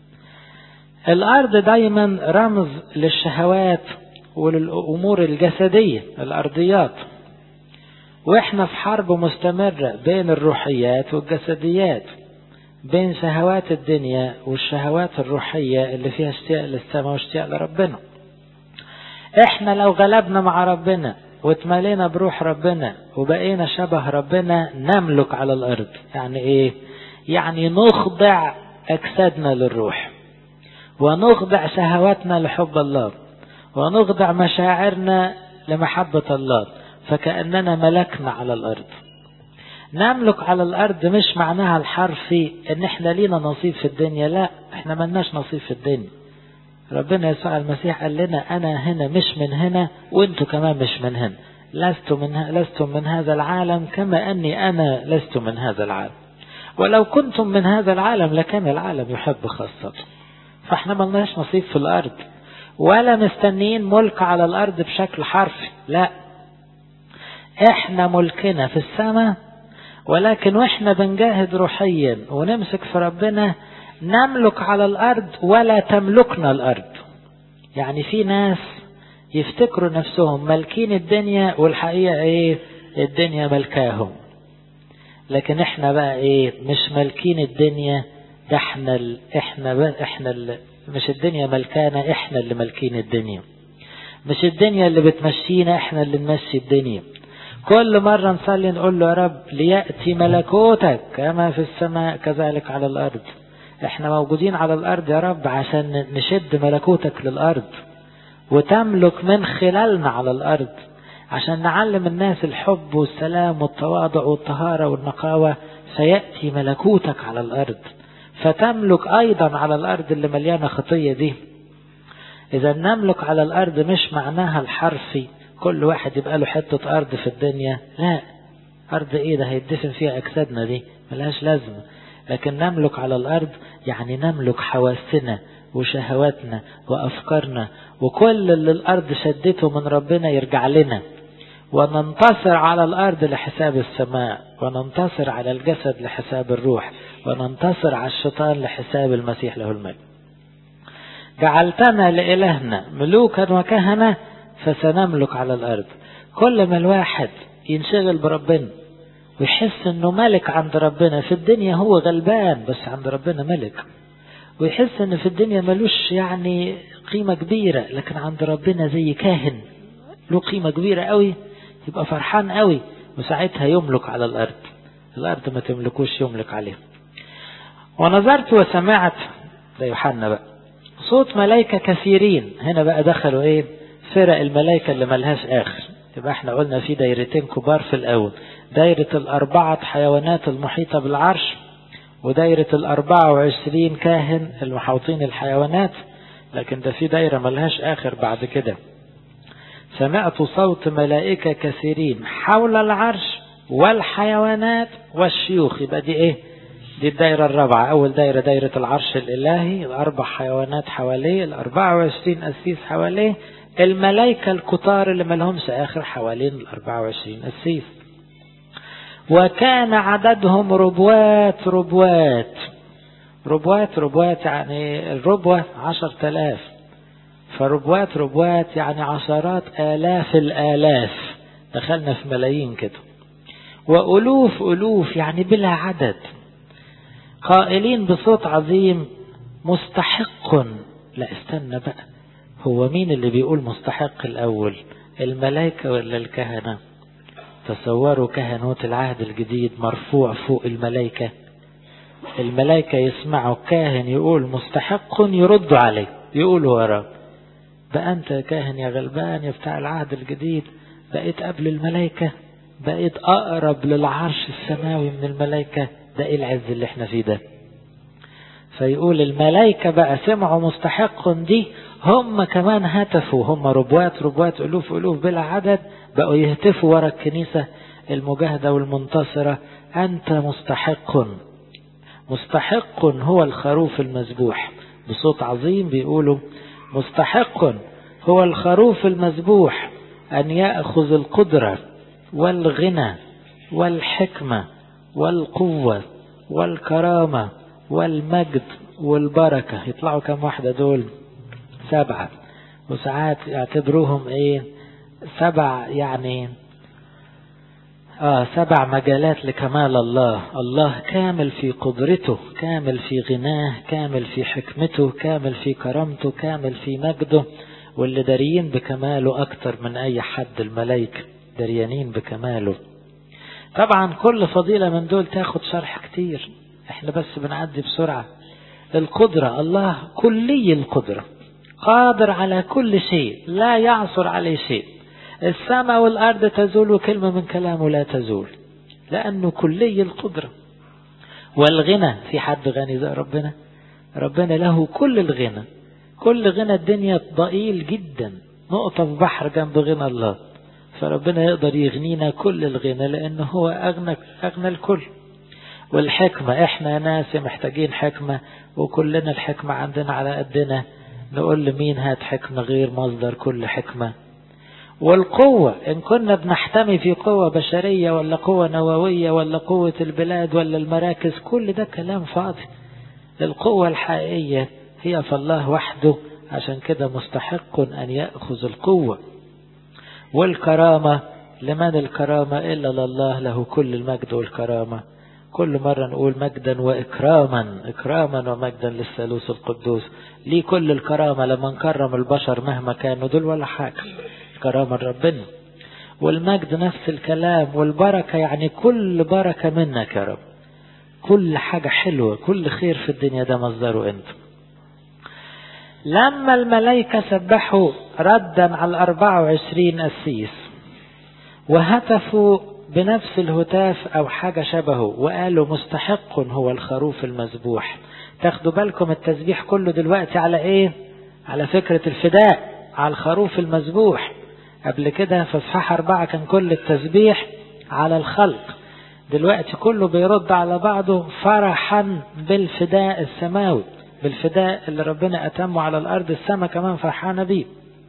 الأرض دايما رمز للشهوات وللأمور الجسدية الأرضيات وإحنا في حرب مستمرة بين الروحيات والجسديات بين شهوات الدنيا والشهوات الروحية اللي فيها اشتياق للسماء واشتياق لربنا احنا لو غلبنا مع ربنا واتملينا بروح ربنا وبقينا شبه ربنا نملك على الارض يعني ايه يعني نخضع اجسادنا للروح ونخضع شهواتنا لحب الله ونخضع مشاعرنا لمحبة الله فكأننا ملكنا على الارض نملك على الارض مش معناها الحرفي ان احنا لينا نصيب في الدنيا لا احنا ملناش نصيب في الدنيا ربنا يسوع المسيح قال لنا انا هنا مش من هنا وانتوا كمان مش من هنا لست من لستم من هذا العالم كما اني انا لست من هذا العالم ولو كنتم من هذا العالم لكان العالم يحب خاصته فاحنا ملناش نصيب في الأرض ولا مستنيين ملك على الأرض بشكل حرفي لا احنا ملكنا في السماء ولكن واحنا بنجاهد روحيا ونمسك في ربنا نملك على الأرض ولا تملكنا الأرض يعني في ناس يفتكروا نفسهم مالكين الدنيا والحقيقة ايه الدنيا ملكاهم لكن احنا بقى ايه مش مالكين الدنيا ده احنا ال... احنا ب... احنا ال... مش الدنيا ملكانا احنا اللي مالكين الدنيا مش الدنيا اللي بتمشينا احنا اللي نمشي الدنيا كل مرة نصلي نقول له يا رب ليأتي ملكوتك كما في السماء كذلك على الأرض احنا موجودين على الأرض يا رب عشان نشد ملكوتك للأرض وتملك من خلالنا على الأرض عشان نعلم الناس الحب والسلام والتواضع والطهارة والنقاوة فيأتي ملكوتك على الأرض فتملك أيضا على الأرض اللي مليانة خطية دي إذا نملك على الأرض مش معناها الحرفي كل واحد يبقى له حتة أرض في الدنيا لا أرض إيه ده هيدفن فيها أجسادنا دي ملهاش لازمة لكن نملك على الأرض يعني نملك حواسنا وشهواتنا وأفكارنا وكل اللي الأرض شدته من ربنا يرجع لنا وننتصر على الأرض لحساب السماء وننتصر على الجسد لحساب الروح وننتصر على الشيطان لحساب المسيح له المجد جعلتنا لإلهنا ملوكا وكهنة فسنملك على الأرض كل ما الواحد ينشغل بربنا ويحس انه ملك عند ربنا في الدنيا هو غلبان بس عند ربنا ملك ويحس ان في الدنيا ملوش يعني قيمة كبيرة لكن عند ربنا زي كاهن له قيمة كبيرة قوي يبقى فرحان قوي وساعتها يملك على الأرض الأرض ما تملكوش يملك عليه ونظرت وسمعت ده يوحنا بقى صوت ملائكة كثيرين هنا بقى دخلوا ايه فرق الملائكة اللي ملهاش آخر يبقى احنا قلنا في دايرتين كبار في الأول دايرة الأربعة حيوانات المحيطة بالعرش ودايرة الأربعة وعشرين كاهن المحوطين الحيوانات لكن ده في دايرة ملهاش آخر بعد كده سمعت صوت ملائكة كثيرين حول العرش والحيوانات والشيوخ يبقى دي ايه دي الدايرة الرابعة أول دايرة دايرة العرش الإلهي الأربع حيوانات حواليه الأربعة وعشرين أسيس حواليه الملائكة الكتار اللي ملهمش آخر حوالين الأربعة وعشرين أسيس وكان عددهم ربوات ربوات ربوات ربوات يعني الربوة عشر تلاف فربوات ربوات يعني عشرات آلاف الآلاف دخلنا في ملايين كده وألوف ألوف يعني بلا عدد قائلين بصوت عظيم مستحق لا استنى بقى هو مين اللي بيقول مستحق الأول الملائكة ولا الكهنة تصوروا كهنوت العهد الجديد مرفوع فوق الملائكة الملائكة يسمعوا كاهن يقول مستحق يردوا عليه يقولوا وراه بقى أنت يا كاهن يا غلبان يا بتاع العهد الجديد بقيت قبل الملائكة بقيت أقرب للعرش السماوي من الملائكة ده إيه العز اللي احنا فيه ده فيقول الملائكة بقى سمعوا مستحق دي هم كمان هتفوا هم ربوات ربوات ألوف ألوف بلا عدد بقوا يهتفوا ورا الكنيسة المجاهدة والمنتصرة أنت مستحق مستحق هو الخروف المذبوح بصوت عظيم بيقولوا مستحق هو الخروف المذبوح أن يأخذ القدرة والغنى والحكمة والقوة والكرامة والمجد والبركة يطلعوا كم واحدة دول سبعة وساعات يعتبروهم ايه سبع يعني آه سبع مجالات لكمال الله الله كامل في قدرته كامل في غناه كامل في حكمته كامل في كرامته كامل في مجده واللي داريين بكماله أكتر من أي حد الملائكة دريانين بكماله طبعا كل فضيلة من دول تاخد شرح كتير احنا بس بنعدي بسرعة القدرة الله كلي القدرة قادر على كل شيء لا يعصر عليه شيء السماء والأرض تزول وكلمة من كلامه لا تزول لأنه كلي القدرة والغنى في حد غني زي ربنا ربنا له كل الغنى كل غنى الدنيا ضئيل جدا نقطة في بحر جنب غنى الله فربنا يقدر يغنينا كل الغنى لأنه هو أغنى, أغنى الكل والحكمة احنا ناس محتاجين حكمة وكلنا الحكمة عندنا على قدنا نقول لمين هات حكمة غير مصدر كل حكمة والقوة إن كنا بنحتمي في قوة بشرية ولا قوة نووية ولا قوة البلاد ولا المراكز كل ده كلام فاضي القوة الحقيقية هي في الله وحده عشان كده مستحق أن يأخذ القوة والكرامة لمن الكرامة إلا لله له كل المجد والكرامة كل مرة نقول مجدا وإكراما إكراما ومجدا للثالوث القدوس ليه كل الكرامة لما نكرم البشر مهما كانوا دول ولا حاجة كرامة ربنا والمجد نفس الكلام والبركة يعني كل بركة منك يا رب كل حاجة حلوة كل خير في الدنيا ده مصدره انت لما الملائكة سبحوا ردا على الأربعة وعشرين أسيس وهتفوا بنفس الهتاف أو حاجة شبهه وقالوا مستحق هو الخروف المذبوح تاخدوا بالكم التسبيح كله دلوقتي على ايه على فكرة الفداء على الخروف المذبوح قبل كده في اصحاح أربعة كان كل التسبيح على الخلق دلوقتي كله بيرد على بعضه فرحا بالفداء السماوي بالفداء اللي ربنا أتمه على الأرض السماء كمان فرحانة بيه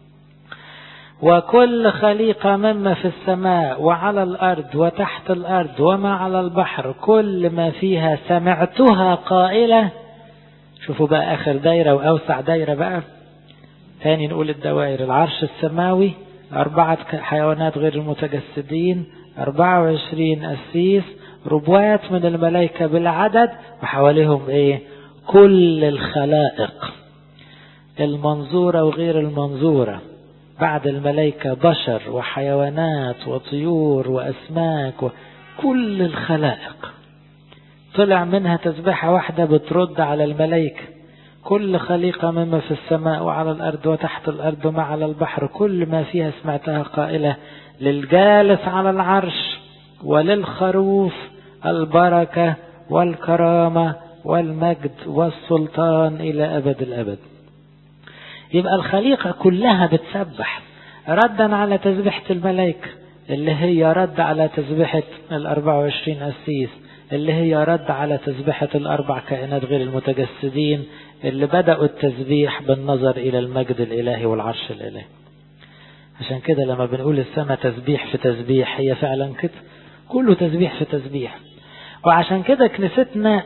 وكل خليقة مما في السماء وعلى الأرض وتحت الأرض وما على البحر كل ما فيها سمعتها قائلة شوفوا بقى آخر دايرة وأوسع دايرة بقى تاني نقول الدوائر العرش السماوي أربعة حيوانات غير المتجسدين أربعة وعشرين أسيس ربوات من الملائكة بالعدد وحواليهم إيه كل الخلائق المنظورة وغير المنظورة بعد الملائكة بشر وحيوانات وطيور وأسماك وكل الخلائق طلع منها تسبيحة واحدة بترد على الملائكة كل خليقة مما في السماء وعلى الأرض وتحت الأرض وما على البحر كل ما فيها سمعتها قائلة للجالس على العرش وللخروف البركة والكرامة والمجد والسلطان إلى أبد الأبد يبقى الخليقة كلها بتسبح ردا على تسبيحة الملائكة اللي هي رد على تسبيحة الأربع وعشرين أسيس اللي هي رد على تسبيحة الأربع كائنات غير المتجسدين اللي بدأوا التسبيح بالنظر إلى المجد الإلهي والعرش الإلهي عشان كده لما بنقول السماء تسبيح في تسبيح هي فعلا كده كله تسبيح في تسبيح وعشان كده كنيستنا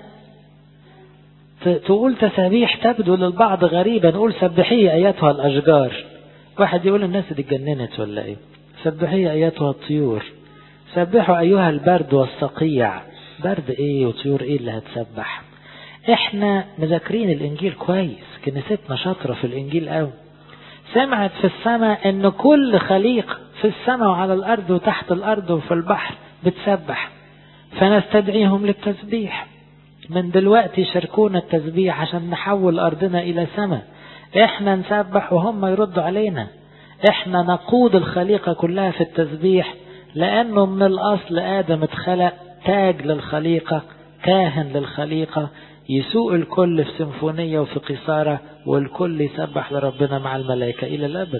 تقول تسابيح تبدو للبعض غريبة نقول سبحيه أيتها الأشجار واحد يقول الناس دي اتجننت ولا ايه سبحيه أيتها الطيور سبحوا أيها البرد والصقيع برد ايه وطيور ايه اللي هتسبح احنا مذاكرين الانجيل كويس كنيستنا شاطرة في الانجيل قوي سمعت في السماء ان كل خليق في السماء وعلى الارض وتحت الارض وفي البحر بتسبح فنستدعيهم للتسبيح من دلوقتي يشاركونا التسبيح عشان نحول أرضنا إلى سماء إحنا نسبح وهم يردوا علينا إحنا نقود الخليقة كلها في التسبيح لأنه من الأصل آدم اتخلق تاج للخليقة كاهن للخليقة يسوق الكل في سيمفونية وفي قصارة والكل يسبح لربنا مع الملائكة إلى الأبد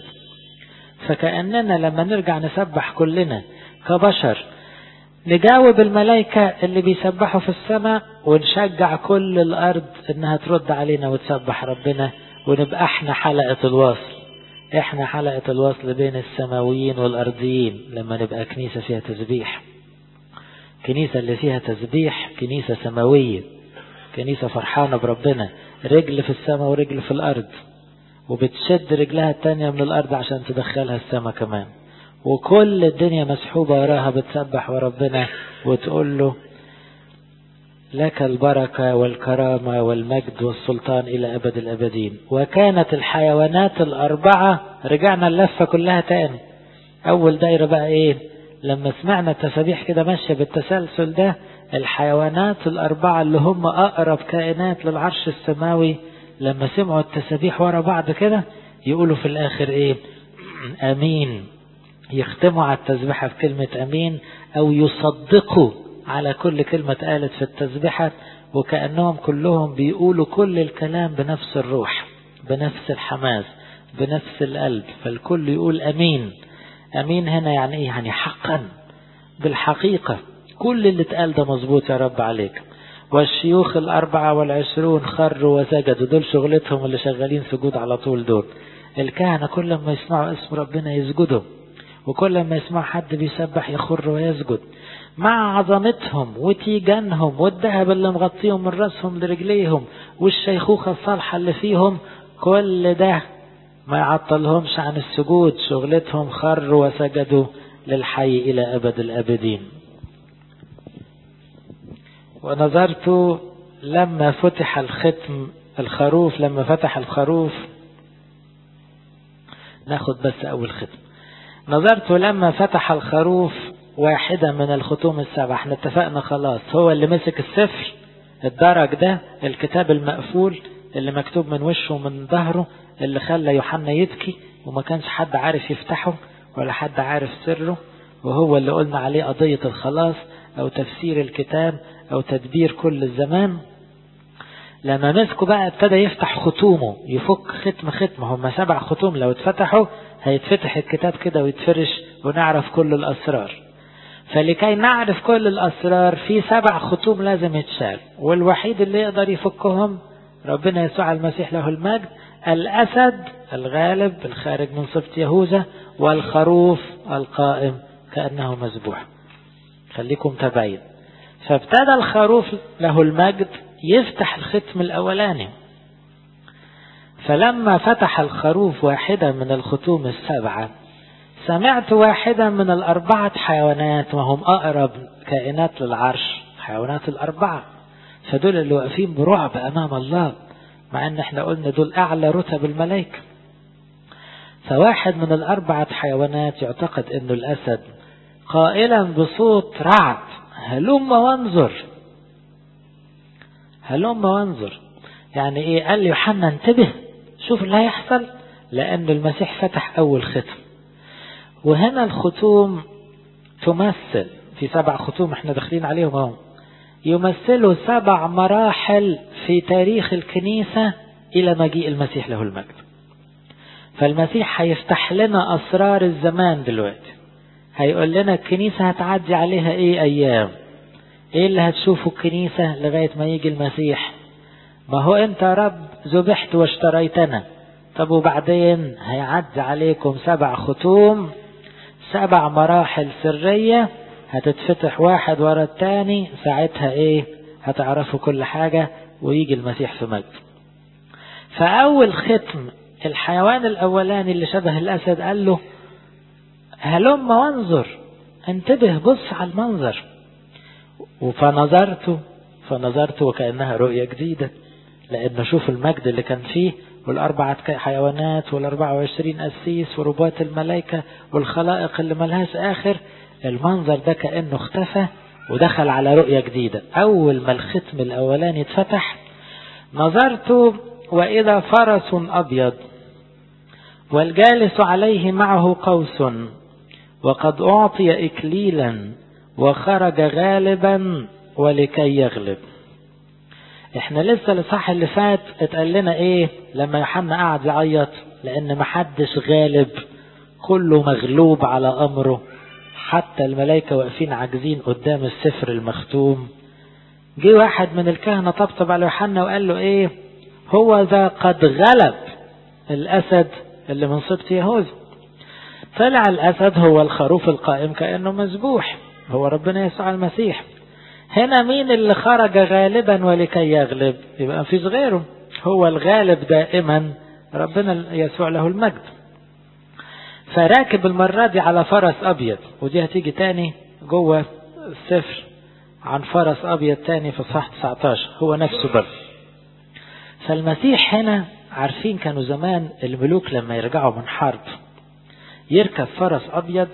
فكأننا لما نرجع نسبح كلنا كبشر نجاوب الملائكة اللي بيسبحوا في السماء ونشجع كل الأرض إنها ترد علينا وتسبح ربنا ونبقى احنا حلقة الوصل احنا حلقة الوصل بين السماويين والأرضيين لما نبقى كنيسة فيها تسبيح كنيسة اللي فيها تسبيح كنيسة سماوية كنيسة فرحانة بربنا رجل في السماء ورجل في الأرض وبتشد رجلها التانية من الأرض عشان تدخلها السماء كمان وكل الدنيا مسحوبة وراها بتسبح وربنا وتقول له لك البركة والكرامة والمجد والسلطان إلى أبد الأبدين وكانت الحيوانات الأربعة رجعنا اللفة كلها تاني أول دايرة بقى إيه لما سمعنا التسابيح كده ماشية بالتسلسل ده الحيوانات الأربعة اللي هم أقرب كائنات للعرش السماوي لما سمعوا التسابيح ورا بعض كده يقولوا في الآخر إيه أمين يختموا على التسبيحة في كلمة أمين أو يصدقوا على كل كلمة قالت في التسبيحة وكأنهم كلهم بيقولوا كل الكلام بنفس الروح بنفس الحماس بنفس القلب فالكل يقول أمين أمين هنا يعني إيه يعني حقا بالحقيقة كل اللي اتقال ده مظبوط يا رب عليك والشيوخ الأربعة والعشرون خروا وسجدوا دول شغلتهم اللي شغالين سجود على طول دول الكهنة كل ما يسمعوا اسم ربنا يسجدوا وكل ما يسمعوا حد بيسبح يخر ويسجد مع عظمتهم وتيجانهم والذهب اللي مغطيهم من راسهم لرجليهم والشيخوخة الصالحة اللي فيهم كل ده ما يعطلهمش عن السجود شغلتهم خروا وسجدوا للحي إلى أبد الأبدين ونظرت لما فتح الختم الخروف لما فتح الخروف ناخد بس أول ختم نظرت لما فتح الخروف واحدة من الختوم السبع احنا اتفقنا خلاص هو اللي مسك السفر الدرج ده الكتاب المقفول اللي مكتوب من وشه ومن ظهره اللي خلى يوحنا يبكي وما كانش حد عارف يفتحه ولا حد عارف سره وهو اللي قلنا عليه قضية الخلاص أو تفسير الكتاب أو تدبير كل الزمان لما مسكه بقى ابتدى يفتح ختومه يفك ختم ختم هم سبع ختوم لو اتفتحوا هيتفتح الكتاب كده ويتفرش ونعرف كل الأسرار فلكي نعرف كل الأسرار في سبع ختوم لازم يتشال والوحيد اللي يقدر يفكهم ربنا يسوع المسيح له المجد الأسد الغالب الخارج من صفة يهوذا والخروف القائم كأنه مذبوح خليكم تبين فابتدى الخروف له المجد يفتح الختم الأولاني فلما فتح الخروف واحدة من الختوم السبعة سمعت واحدة من الأربعة حيوانات وهم أقرب كائنات للعرش حيوانات الأربعة فدول اللي واقفين برعب أمام الله مع أن احنا قلنا دول أعلى رتب الملائكة فواحد من الأربعة حيوانات يعتقد أنه الأسد قائلا بصوت رعد هلم وانظر هلم وانظر يعني ايه قال لي يوحنا انتبه شوف اللي هيحصل لأن المسيح فتح أول ختم وهنا الختوم تمثل في سبع ختوم احنا داخلين عليهم اهو يمثلوا سبع مراحل في تاريخ الكنيسة إلى مجيء المسيح له المجد فالمسيح هيفتح لنا أسرار الزمان دلوقتي هيقول لنا الكنيسة هتعدي عليها ايه أيام ايه اللي هتشوفه الكنيسة لغاية ما يجي المسيح ما هو انت يا رب ذبحت واشتريتنا طب وبعدين هيعدي عليكم سبع ختوم سبع مراحل سرية هتتفتح واحد ورا التاني ساعتها ايه هتعرفوا كل حاجة ويجي المسيح في مجد فأول ختم الحيوان الأولاني اللي شبه الأسد قال له هلم وانظر انتبه بص على المنظر فنظرت فنظرت وكأنها رؤية جديدة لأن شوف المجد اللي كان فيه والأربعة حيوانات والأربعة وعشرين أسيس وربوات الملائكة والخلائق اللي ملهاش آخر المنظر ده كأنه اختفى ودخل على رؤية جديدة أول ما الختم الأولاني اتفتح نظرت وإذا فرس أبيض والجالس عليه معه قوس وقد أعطي إكليلا وخرج غالبا ولكي يغلب احنا لسه الاصحاح اللي فات اتقال لنا ايه لما يوحنا قعد يعيط لان محدش غالب كله مغلوب على امره حتى الملائكة واقفين عاجزين قدام السفر المختوم جه واحد من الكهنة طبطب على يوحنا وقال له ايه هو ذا قد غلب الاسد اللي من سبط يهوذا طلع الاسد هو الخروف القائم كانه مذبوح هو ربنا يسوع المسيح هنا مين اللي خرج غالبا ولكي يغلب يبقى مفيش غيره هو الغالب دائما ربنا يسوع له المجد فراكب المرة دي على فرس أبيض ودي هتيجي تاني جوه السفر عن فرس أبيض تاني في صح 19 هو نفسه برضه فالمسيح هنا عارفين كانوا زمان الملوك لما يرجعوا من حرب يركب فرس أبيض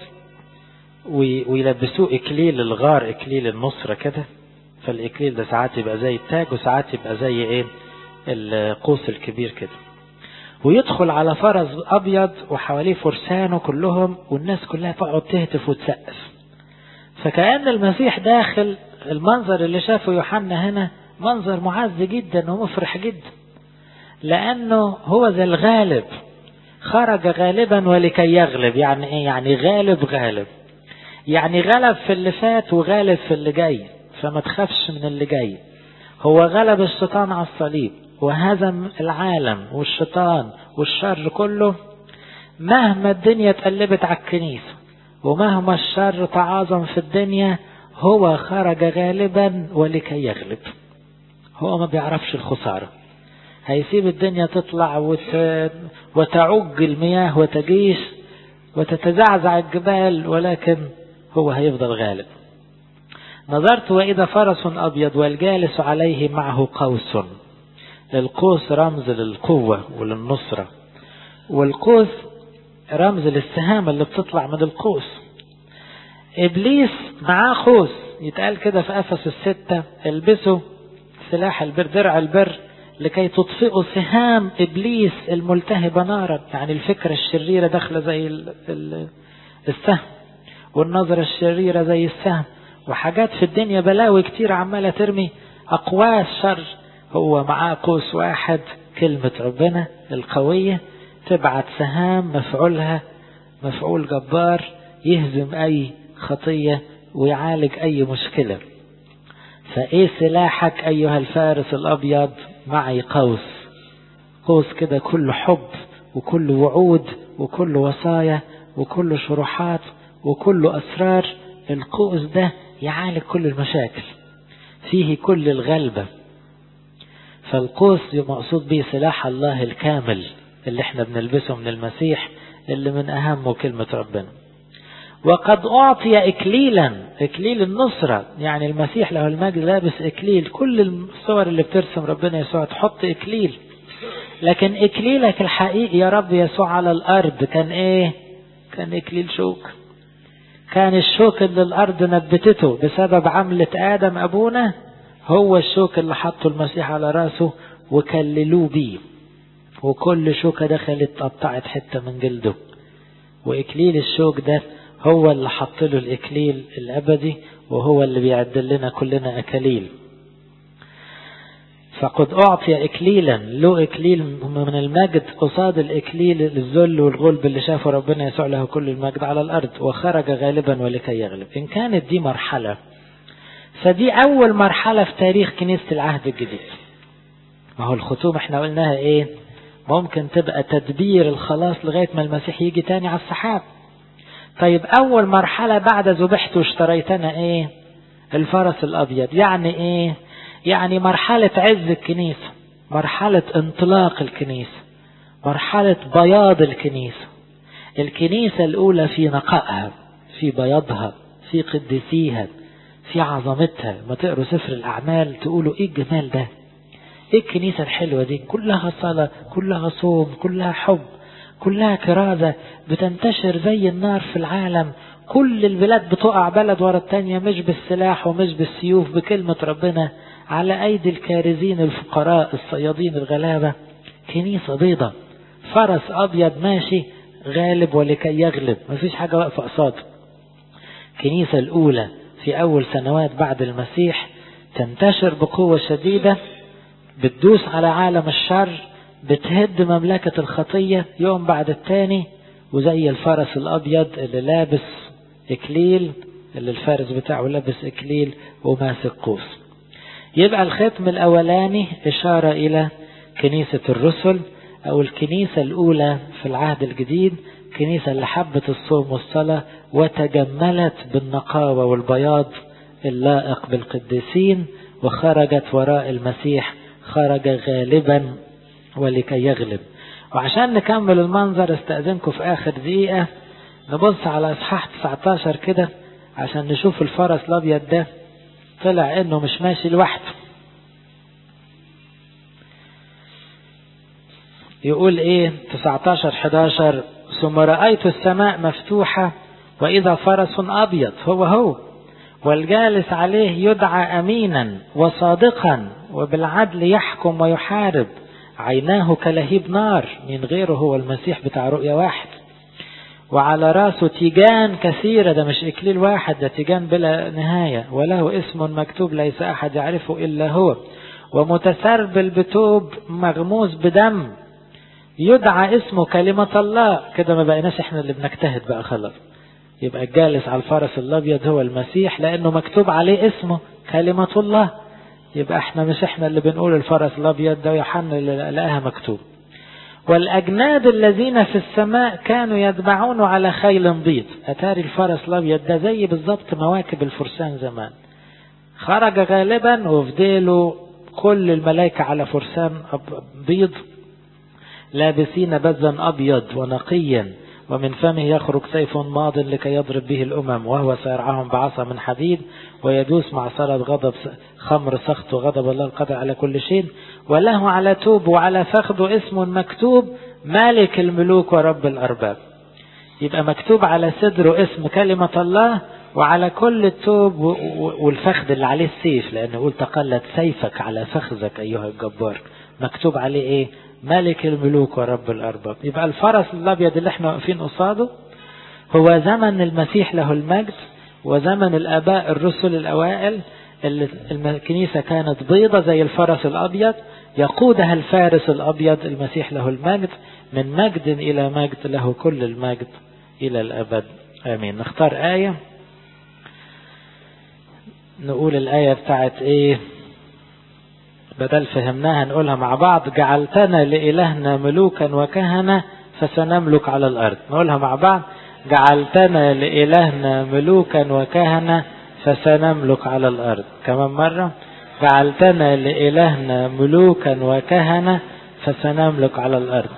ويلبسوه إكليل الغار إكليل النصرة كده فالإكليل ده ساعات يبقى زي التاج وساعات يبقى زي إيه القوس الكبير كده ويدخل على فرس أبيض وحواليه فرسانه كلهم والناس كلها تقعد تهتف وتسقف فكأن المسيح داخل المنظر اللي شافه يوحنا هنا منظر معز جدا ومفرح جدا لأنه هو ذا الغالب خرج غالبا ولكي يغلب يعني ايه يعني غالب غالب يعني غلب في اللي فات وغالب في اللي جاي فما تخافش من اللي جاي هو غلب الشيطان على الصليب وهزم العالم والشيطان والشر كله مهما الدنيا اتقلبت على الكنيسة ومهما الشر تعاظم في الدنيا هو خرج غالبا ولكي يغلب هو ما بيعرفش الخسارة هيسيب الدنيا تطلع وت... وتعج المياه وتجيش وتتزعزع الجبال ولكن هو هيفضل غالب نظرت وإذا فرس أبيض والجالس عليه معه قوس القوس رمز للقوة وللنصرة والقوس رمز للسهام اللي بتطلع من القوس إبليس معاه قوس يتقال كده في أفس الستة البسوا سلاح البر درع البر لكي تطفئوا سهام إبليس الملتهبة نارا يعني الفكرة الشريرة داخلة زي السهم والنظرة الشريرة زي السهم وحاجات في الدنيا بلاوي كتير عمالة ترمي أقواس شر هو معاه قوس واحد كلمة ربنا القوية تبعت سهام مفعولها مفعول جبار يهزم أي خطية ويعالج أي مشكلة فإيه سلاحك أيها الفارس الأبيض معي قوس قوس كده كله حب وكله وعود وكله وصايا وكله شروحات وكله أسرار القوس ده يعالج كل المشاكل فيه كل الغلبة فالقوس مقصود به سلاح الله الكامل اللي احنا بنلبسه من المسيح اللي من أهمه كلمة ربنا وقد أعطي إكليلا إكليل النصرة يعني المسيح له المجد لابس إكليل كل الصور اللي بترسم ربنا يسوع تحط إكليل لكن إكليلك الحقيقي يا رب يسوع على الأرض كان إيه كان إكليل شوك كان الشوك اللي الأرض نبتته بسبب عملة آدم أبونا هو الشوك اللي حطه المسيح على راسه وكللوه بيه وكل شوكة دخلت قطعت حتة من جلده وإكليل الشوك ده هو اللي حط له الإكليل الأبدي وهو اللي بيعدل لنا كلنا أكاليل فقد أعطي إكليلا له إكليل من المجد قصاد الإكليل الذل والغلب اللي شافه ربنا يسوع له كل المجد على الأرض وخرج غالبا ولكي يغلب إن كانت دي مرحلة فدي أول مرحلة في تاريخ كنيسة العهد الجديد ما هو الختوم احنا قلناها ايه ممكن تبقى تدبير الخلاص لغاية ما المسيح يجي تاني على السحاب طيب أول مرحلة بعد ذبحت واشتريتنا ايه الفرس الأبيض يعني ايه يعني مرحلة عز الكنيسة مرحلة انطلاق الكنيسة مرحلة بياض الكنيسة الكنيسة الأولى في نقائها في بياضها في قدسيها في عظمتها ما تقروا سفر الأعمال تقولوا إيه الجمال ده إيه الكنيسة الحلوة دي كلها صلاة كلها صوم كلها حب كلها كرازة بتنتشر زي النار في العالم كل البلاد بتقع بلد ورا التانية مش بالسلاح ومش بالسيوف بكلمة ربنا على أيدي الكارزين الفقراء الصيادين الغلابة كنيسة بيضة فرس أبيض ماشي غالب ولكي يغلب مفيش حاجة واقفة قصاده الكنيسة الأولى في أول سنوات بعد المسيح تنتشر بقوة شديدة بتدوس على عالم الشر بتهد مملكة الخطية يوم بعد التاني وزي الفرس الأبيض اللي لابس إكليل اللي الفارس بتاعه لابس إكليل وماسك قوس يبقى الختم الأولاني إشارة إلى كنيسة الرسل أو الكنيسة الأولى في العهد الجديد كنيسة اللي حبت الصوم والصلاة وتجملت بالنقاوة والبياض اللائق بالقديسين وخرجت وراء المسيح خرج غالبا ولكي يغلب وعشان نكمل المنظر استأذنكم في آخر دقيقة نبص على إصحاح 19 كده عشان نشوف الفرس الأبيض ده طلع إنه مش ماشي لوحده يقول إيه 19 11 ثم رأيت السماء مفتوحة وإذا فرس أبيض هو هو والجالس عليه يدعى أمينا وصادقا وبالعدل يحكم ويحارب عيناه كلهيب نار من غيره هو المسيح بتاع رؤية واحد وعلى راسه تيجان كثيرة ده مش إكليل واحد ده تيجان بلا نهاية وله اسم مكتوب ليس أحد يعرفه إلا هو ومتسربل بتوب مغموس بدم يدعى اسمه كلمة الله كده ما بقيناش احنا اللي بنجتهد بقى خلاص يبقى الجالس على الفرس الأبيض هو المسيح لأنه مكتوب عليه اسمه كلمة الله يبقى احنا مش احنا اللي بنقول الفرس الابيض ده يوحنا اللي لقاها مكتوب والاجناد الذين في السماء كانوا يتبعونه على خيل بيض اتاري الفرس الابيض ده زي بالظبط مواكب الفرسان زمان خرج غالبا وفي ديله كل الملائكة على فرسان بيض لابسين بزا أبيض ونقيا ومن فمه يخرج سيف ماض لكي يضرب به الأمم وهو سيرعاهم بعصا من حديد ويدوس مع صلاة غضب خمر سخط وغضب الله القدر على كل شيء وله على توب وعلى فخذه اسم مكتوب مالك الملوك ورب الأرباب يبقى مكتوب على صدره اسم كلمة الله وعلى كل التوب والفخذ اللي عليه السيف لأنه يقول تقلت سيفك على فخذك أيها الجبار مكتوب عليه إيه ملك الملوك ورب الأرباب يبقى الفرس الأبيض اللي احنا واقفين قصاده هو زمن المسيح له المجد وزمن الآباء الرسل الأوائل اللي الكنيسة كانت بيضة زي الفرس الأبيض يقودها الفارس الأبيض المسيح له المجد من مجد إلى مجد له كل المجد إلى الأبد آمين نختار آية نقول الآية بتاعت إيه بدل فهمناها نقولها مع بعض جعلتنا لإلهنا ملوكا وكهنة فسنملك على الأرض نقولها مع بعض جعلتنا لإلهنا ملوكا وكهنة فسنملك على الأرض كمان مرة جعلتنا لإلهنا ملوكا وكهنة فسنملك على الأرض